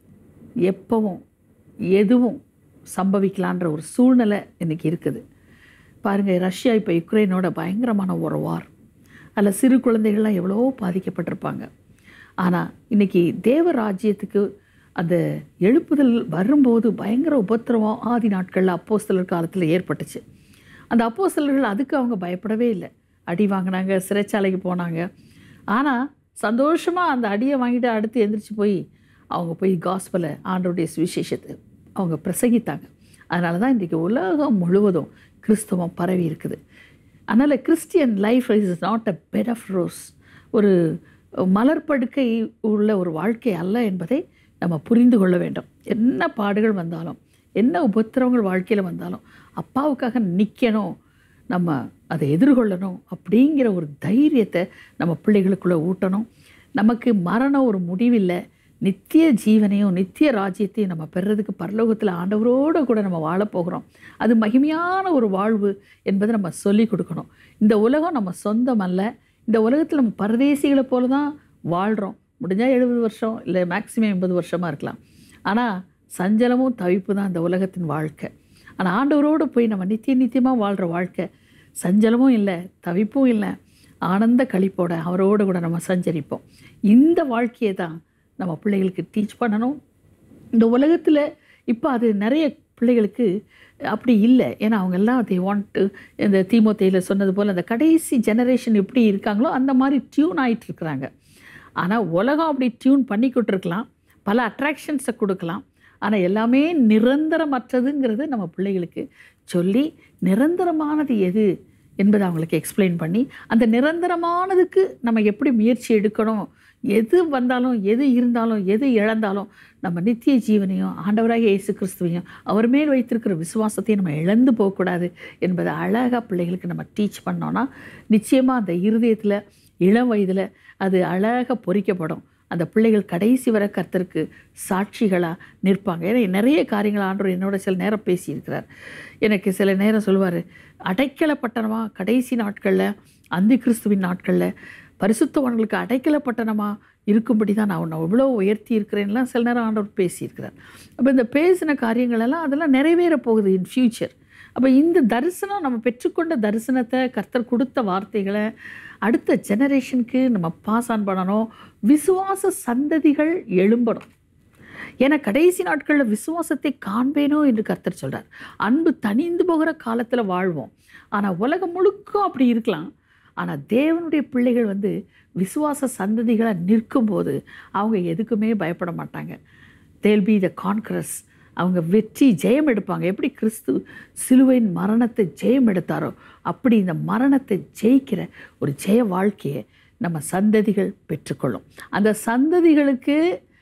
எப்பவும் எதுவும் சம்பவிக்கலான்ற ஒரு சூழ்நிலை இன்னைக்கு இருக்குது பாருங்கள் ரஷ்யா இப்போ யுக்ரைனோட பயங்கரமான ஒரு வார் அதில் சிறு குழந்தைகள்லாம் எவ்வளோ பாதிக்கப்பட்டிருப்பாங்க ஆனால் இன்னைக்கு தேவ ராஜ்யத்துக்கு அந்த எழுப்புதல் வரும்போது பயங்கர உபத்திரவம் ஆதி நாட்களில் அப்போஸ்தலர் காலத்தில் ஏற்பட்டுச்சு அந்த அப்போஸ்தலர்கள் அதுக்கு அவங்க பயப்படவே இல்லை அடி வாங்கினாங்க சிறைச்சாலைக்கு போனாங்க ஆனால் சந்தோஷமாக அந்த அடியை வாங்கிட்டு அடுத்து எந்திரிச்சு போய் அவங்க போய் காஸ்பலை ஆண்டோடைய சுவிசேஷத்தை அவங்க பிரசங்கித்தாங்க அதனால தான் இன்றைக்கி உலகம் முழுவதும் கிறிஸ்தவம் பரவி இருக்குது அதனால் Christian life is not a bed of rose ஒரு மலர்படுக்கை உள்ள ஒரு வாழ்க்கை அல்ல என்பதை நம்ம புரிந்து கொள்ள வேண்டும் என்ன பாடுகள் வந்தாலும் என்ன உபத்திரவங்கள் வாழ்க்கையில் வந்தாலும் அப்பாவுக்காக நிற்கணும் நம்ம அதை எதிர்கொள்ளணும் அப்படிங்கிற ஒரு தைரியத்தை நம்ம பிள்ளைகளுக்குள்ளே ஊட்டணும் நமக்கு மரணம் ஒரு முடிவில்லை நித்திய ஜீவனையும் நித்திய ராஜ்யத்தையும் நம்ம பெறதுக்கு பரலோகத்தில் ஆண்டவரோடு கூட நம்ம வாழப் போகிறோம் அது மகிமையான ஒரு வாழ்வு என்பதை நம்ம சொல்லிக் கொடுக்கணும் இந்த உலகம் நம்ம சொந்தம் அல்ல இந்த உலகத்தில் நம்ம பரதேசிகளை போல தான் வாழ்கிறோம் முடிஞ்சால் எழுபது வருஷம் இல்லை மேக்ஸிமம் எண்பது வருஷமாக இருக்கலாம் ஆனால் சஞ்சலமும் தவிப்பு தான் இந்த உலகத்தின் வாழ்க்கை ஆனால் ஆண்டவரோடு போய் நம்ம நித்திய நித்தியமாக வாழ்கிற வாழ்க்கை சஞ்சலமும் இல்லை தவிப்பும் இல்லை ஆனந்த கழிப்போட அவரோடு கூட நம்ம சஞ்சரிப்போம் இந்த வாழ்க்கையை தான் நம்ம பிள்ளைகளுக்கு டீச் பண்ணணும் இந்த உலகத்தில் இப்போ அது நிறைய பிள்ளைகளுக்கு அப்படி இல்லை ஏன்னா அவங்க எல்லாம் தே வாண்ட் இந்த தீமோத்தேயில் சொன்னது போல் அந்த கடைசி ஜெனரேஷன் எப்படி இருக்காங்களோ அந்த மாதிரி டியூன் ஆயிட்டு இருக்கிறாங்க ஆனால் உலகம் அப்படி டியூன் பண்ணிக்கிட்டு இருக்கலாம் பல அட்ராக்ஷன்ஸை கொடுக்கலாம் ஆனால் எல்லாமே நிரந்தரமற்றதுங்கிறது நம்ம பிள்ளைகளுக்கு சொல்லி நிரந்தரமானது எது என்பதை அவங்களுக்கு எக்ஸ்பிளைன் பண்ணி அந்த நிரந்தரமானதுக்கு நம்ம எப்படி முயற்சி எடுக்கணும் எது வந்தாலும் எது இருந்தாலும் எது இழந்தாலும் நம்ம நித்திய ஜீவனையும் ஆண்டவராகிய இயேசு கிறிஸ்துவையும் அவர் மேல் வைத்திருக்கிற விசுவாசத்தையும் நம்ம இழந்து போகக்கூடாது என்பதை அழகாக பிள்ளைகளுக்கு நம்ம டீச் பண்ணோன்னா நிச்சயமாக அந்த இருதயத்தில் இளம் வயதில் அது அழகாக பொறிக்கப்படும் அந்த பிள்ளைகள் கடைசி வரை கர்த்தருக்கு சாட்சிகளாக நிற்பாங்க ஏன்னா நிறைய காரியங்கள் ஆண்டவர் என்னோட சில நேரம் பேசியிருக்கிறார் எனக்கு சில நேரம் சொல்லுவார் அடைக்கல பட்டணமாக கடைசி நாட்களில் அந்தி கிறிஸ்துவின் நாட்களில் பரிசுத்தவான்களுக்கு அடைக்கல பட்டணமாக இருக்கும்படி தான் நான் உன்னை இவ்வளோ உயர்த்தி இருக்கிறேன்லாம் சில நேரம் ஆண்டவர் பேசியிருக்கிறார் அப்போ இந்த பேசின காரியங்கள் எல்லாம் அதெல்லாம் நிறைவேற போகுது இன் ஃப்யூச்சர் அப்போ இந்த தரிசனம் நம்ம பெற்றுக்கொண்ட தரிசனத்தை கர்த்தர் கொடுத்த வார்த்தைகளை அடுத்த ஜெனரேஷனுக்கு நம்ம பாஸ் ஆன் பண்ணணும் விசுவாச சந்ததிகள் எழும்பணும் ஏன்னா கடைசி நாட்களில் விசுவாசத்தை காண்பேனோ என்று கர்த்தர் சொல்கிறார் அன்பு தனிந்து போகிற காலத்தில் வாழ்வோம் ஆனால் உலகம் முழுக்க அப்படி இருக்கலாம் ஆனால் தேவனுடைய பிள்ளைகள் வந்து விசுவாச சந்ததிகளை நிற்கும்போது அவங்க எதுக்குமே பயப்பட மாட்டாங்க தேல் பி த கான்கரஸ் அவங்க வெற்றி ஜெயம் எடுப்பாங்க எப்படி கிறிஸ்து சிலுவையின் மரணத்தை ஜெயம் எடுத்தாரோ அப்படி இந்த மரணத்தை ஜெயிக்கிற ஒரு ஜெய வாழ்க்கையை நம்ம சந்ததிகள் பெற்றுக்கொள்ளும் அந்த சந்ததிகளுக்கு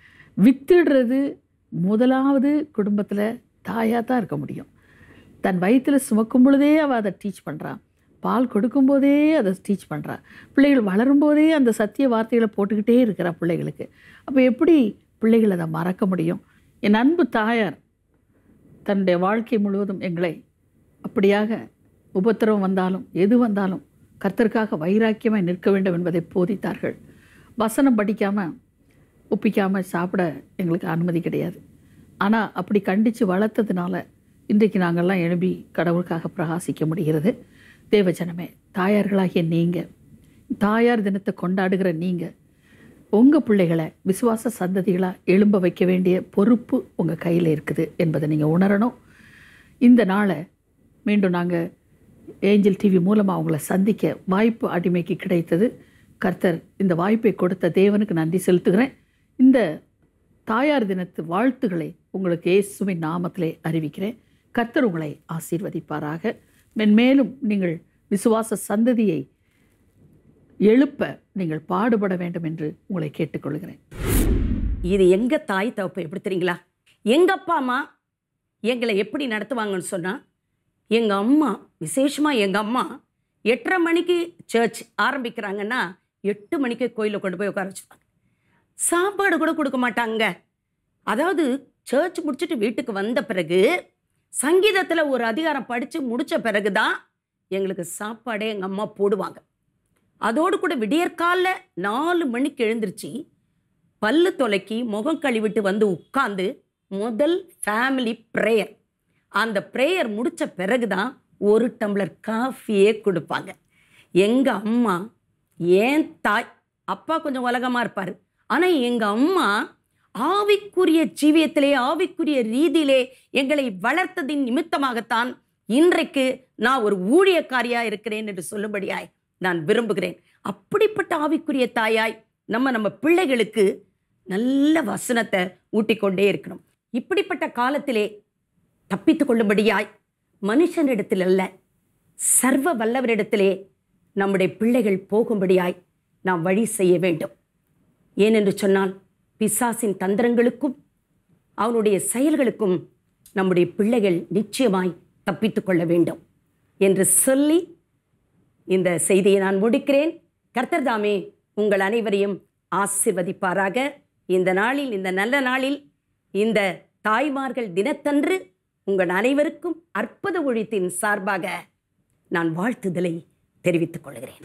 வித்திடுறது முதலாவது குடும்பத்தில் தாயாக தான் இருக்க முடியும் தன் வயிற்றில் சுமக்கும் பொழுதே அவள் அதை டீச் பண்ணுறான் பால் கொடுக்கும்போதே அதை டீச் பண்ணுறா பிள்ளைகள் வளரும்போதே அந்த சத்திய வார்த்தைகளை போட்டுக்கிட்டே இருக்கிறா பிள்ளைகளுக்கு அப்போ எப்படி பிள்ளைகள் அதை மறக்க முடியும் என் அன்பு தாயார் தன்னுடைய வாழ்க்கை முழுவதும் எங்களை அப்படியாக உபத்திரவம் வந்தாலும் எது வந்தாலும் கர்த்தருக்காக வைராக்கியமாக நிற்க வேண்டும் என்பதை போதித்தார்கள் வசனம் படிக்காமல் ஒப்பிக்காமல் சாப்பிட எங்களுக்கு அனுமதி கிடையாது ஆனால் அப்படி கண்டித்து வளர்த்ததுனால இன்றைக்கு நாங்கள்லாம் எழுப்பி கடவுளுக்காக பிரகாசிக்க முடிகிறது தேவஜனமே தாயார்களாகிய நீங்கள் தாயார் தினத்தை கொண்டாடுகிற நீங்கள் உங்கள் பிள்ளைகளை விசுவாச சந்ததிகளாக எழும்ப வைக்க வேண்டிய பொறுப்பு உங்கள் கையில் இருக்குது என்பதை நீங்கள் உணரணும் இந்த நாளை மீண்டும் நாங்கள் ஏஞ்சல் டிவி மூலமாக அவங்கள சந்திக்க வாய்ப்பு அடிமைக்கு கிடைத்தது கர்த்தர் இந்த வாய்ப்பை கொடுத்த தேவனுக்கு நன்றி செலுத்துகிறேன் இந்த தாயார் தினத்து வாழ்த்துக்களை உங்களுக்கு இயேசுவின் நாமத்திலே அறிவிக்கிறேன் கர்த்தர் உங்களை ஆசீர்வதிப்பாராக மென்மேலும் நீங்கள் விசுவாச சந்ததியை எழுப்ப நீங்கள் பாடுபட வேண்டும் என்று உங்களை கேட்டுக்கொள்கிறேன் இது எங்க தாய் தகப்பு எப்படி தெரியுங்களா எங்க அப்பா அம்மா எங்களை எப்படி நடத்துவாங்கன்னு சொன்னா எங்க அம்மா விசேஷமா எங்க அம்மா எட்டரை மணிக்கு சர்ச் ஆரம்பிக்கிறாங்கன்னா எட்டு மணிக்கு கோயிலில் கொண்டு போய் உட்கார வச்சுருவாங்க சாப்பாடு கூட கொடுக்க மாட்டாங்க அதாவது சர்ச் முடிச்சுட்டு வீட்டுக்கு வந்த பிறகு சங்கீதத்தில் ஒரு அதிகாரம் படித்து முடித்த பிறகு தான் எங்களுக்கு சாப்பாடே எங்கள் அம்மா போடுவாங்க அதோடு கூட விடியற்கால நாலு மணிக்கு எழுந்திருச்சு பல்லு தொலைக்கி முகம் கழுவிட்டு வந்து உட்கார்ந்து முதல் ஃபேமிலி ப்ரேயர் அந்த ப்ரேயர் முடித்த பிறகு தான் ஒரு டம்ளர் காஃபியே கொடுப்பாங்க எங்கள் அம்மா ஏன் தாய் அப்பா கொஞ்சம் உலகமாக இருப்பார் ஆனால் எங்கள் அம்மா ஆவிக்குரிய ஜீவியத்திலே ஆவிக்குரிய ரீதியிலே எங்களை வளர்த்ததின் நிமித்தமாகத்தான் இன்றைக்கு நான் ஒரு ஊழியக்காரியா இருக்கிறேன் என்று சொல்லும்படியாய் நான் விரும்புகிறேன் அப்படிப்பட்ட ஆவிக்குரிய தாயாய் நம்ம நம்ம பிள்ளைகளுக்கு நல்ல வசனத்தை ஊட்டிக்கொண்டே இருக்கணும் இப்படிப்பட்ட காலத்திலே தப்பித்துக் கொள்ளும்படியாய் மனுஷனிடத்தில் அல்ல சர்வ வல்லவரிடத்திலே நம்முடைய பிள்ளைகள் போகும்படியாய் நாம் வழி செய்ய வேண்டும் ஏனென்று சொன்னால் பிசாசின் தந்திரங்களுக்கும் அவனுடைய செயல்களுக்கும் நம்முடைய பிள்ளைகள் நிச்சயமாய் தப்பித்துக் கொள்ள வேண்டும் என்று சொல்லி இந்த செய்தியை நான் முடிக்கிறேன் கர்த்தர் தாமே உங்கள் அனைவரையும் ஆசிர்வதிப்பாராக இந்த நாளில் இந்த நல்ல நாளில் இந்த தாய்மார்கள் தினத்தன்று உங்கள் அனைவருக்கும் அற்புத ஒழித்தின் சார்பாக நான் வாழ்த்துதலை தெரிவித்துக் கொள்கிறேன்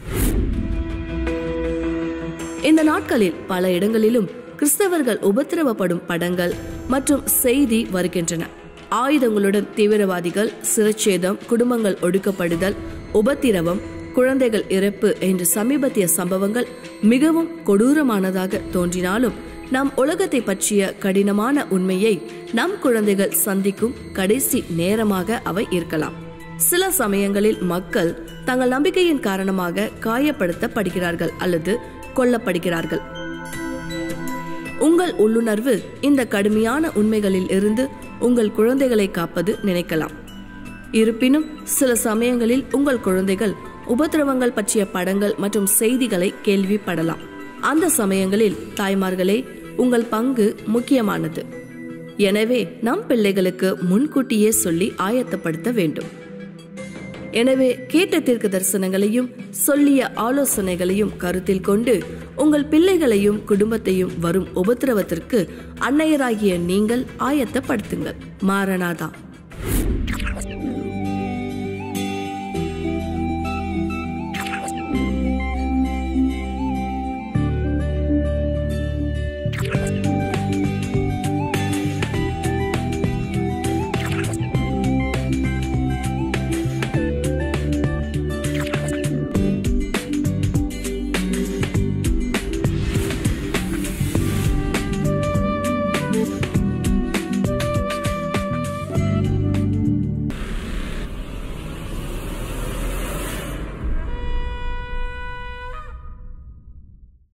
இந்த நாட்களில் பல இடங்களிலும் கிறிஸ்தவர்கள் உபத்திரவப்படும் படங்கள் மற்றும் செய்தி வருகின்றன ஆயுதங்களுடன் தீவிரவாதிகள் சிரச்சேதம் குடும்பங்கள் ஒடுக்கப்படுதல் உபத்திரவம் குழந்தைகள் இறப்பு என்ற சமீபத்திய சம்பவங்கள் மிகவும் கொடூரமானதாக தோன்றினாலும் நம் உலகத்தை பற்றிய கடினமான உண்மையை நம் குழந்தைகள் சந்திக்கும் கடைசி நேரமாக அவை இருக்கலாம் சில சமயங்களில் மக்கள் தங்கள் நம்பிக்கையின் காரணமாக காயப்படுத்தப்படுகிறார்கள் அல்லது கொல்லப்படுகிறார்கள் உங்கள் உள்ளுணர்வு இந்த கடுமையான உண்மைகளில் இருந்து உங்கள் குழந்தைகளை காப்பது நினைக்கலாம் இருப்பினும் சில சமயங்களில் உங்கள் குழந்தைகள் உபத்திரவங்கள் பற்றிய படங்கள் மற்றும் செய்திகளை கேள்விப்படலாம் அந்த சமயங்களில் தாய்மார்களே உங்கள் பங்கு முக்கியமானது எனவே நம் பிள்ளைகளுக்கு முன்கூட்டியே சொல்லி ஆயத்தப்படுத்த வேண்டும் எனவே கேட்ட தீர்க்க தரிசனங்களையும் சொல்லிய ஆலோசனைகளையும் கருத்தில் கொண்டு உங்கள் பிள்ளைகளையும் குடும்பத்தையும் வரும் உபத்திரவத்திற்கு அன்னையராகிய நீங்கள் ஆயத்தப்படுத்துங்கள் மாரநாதா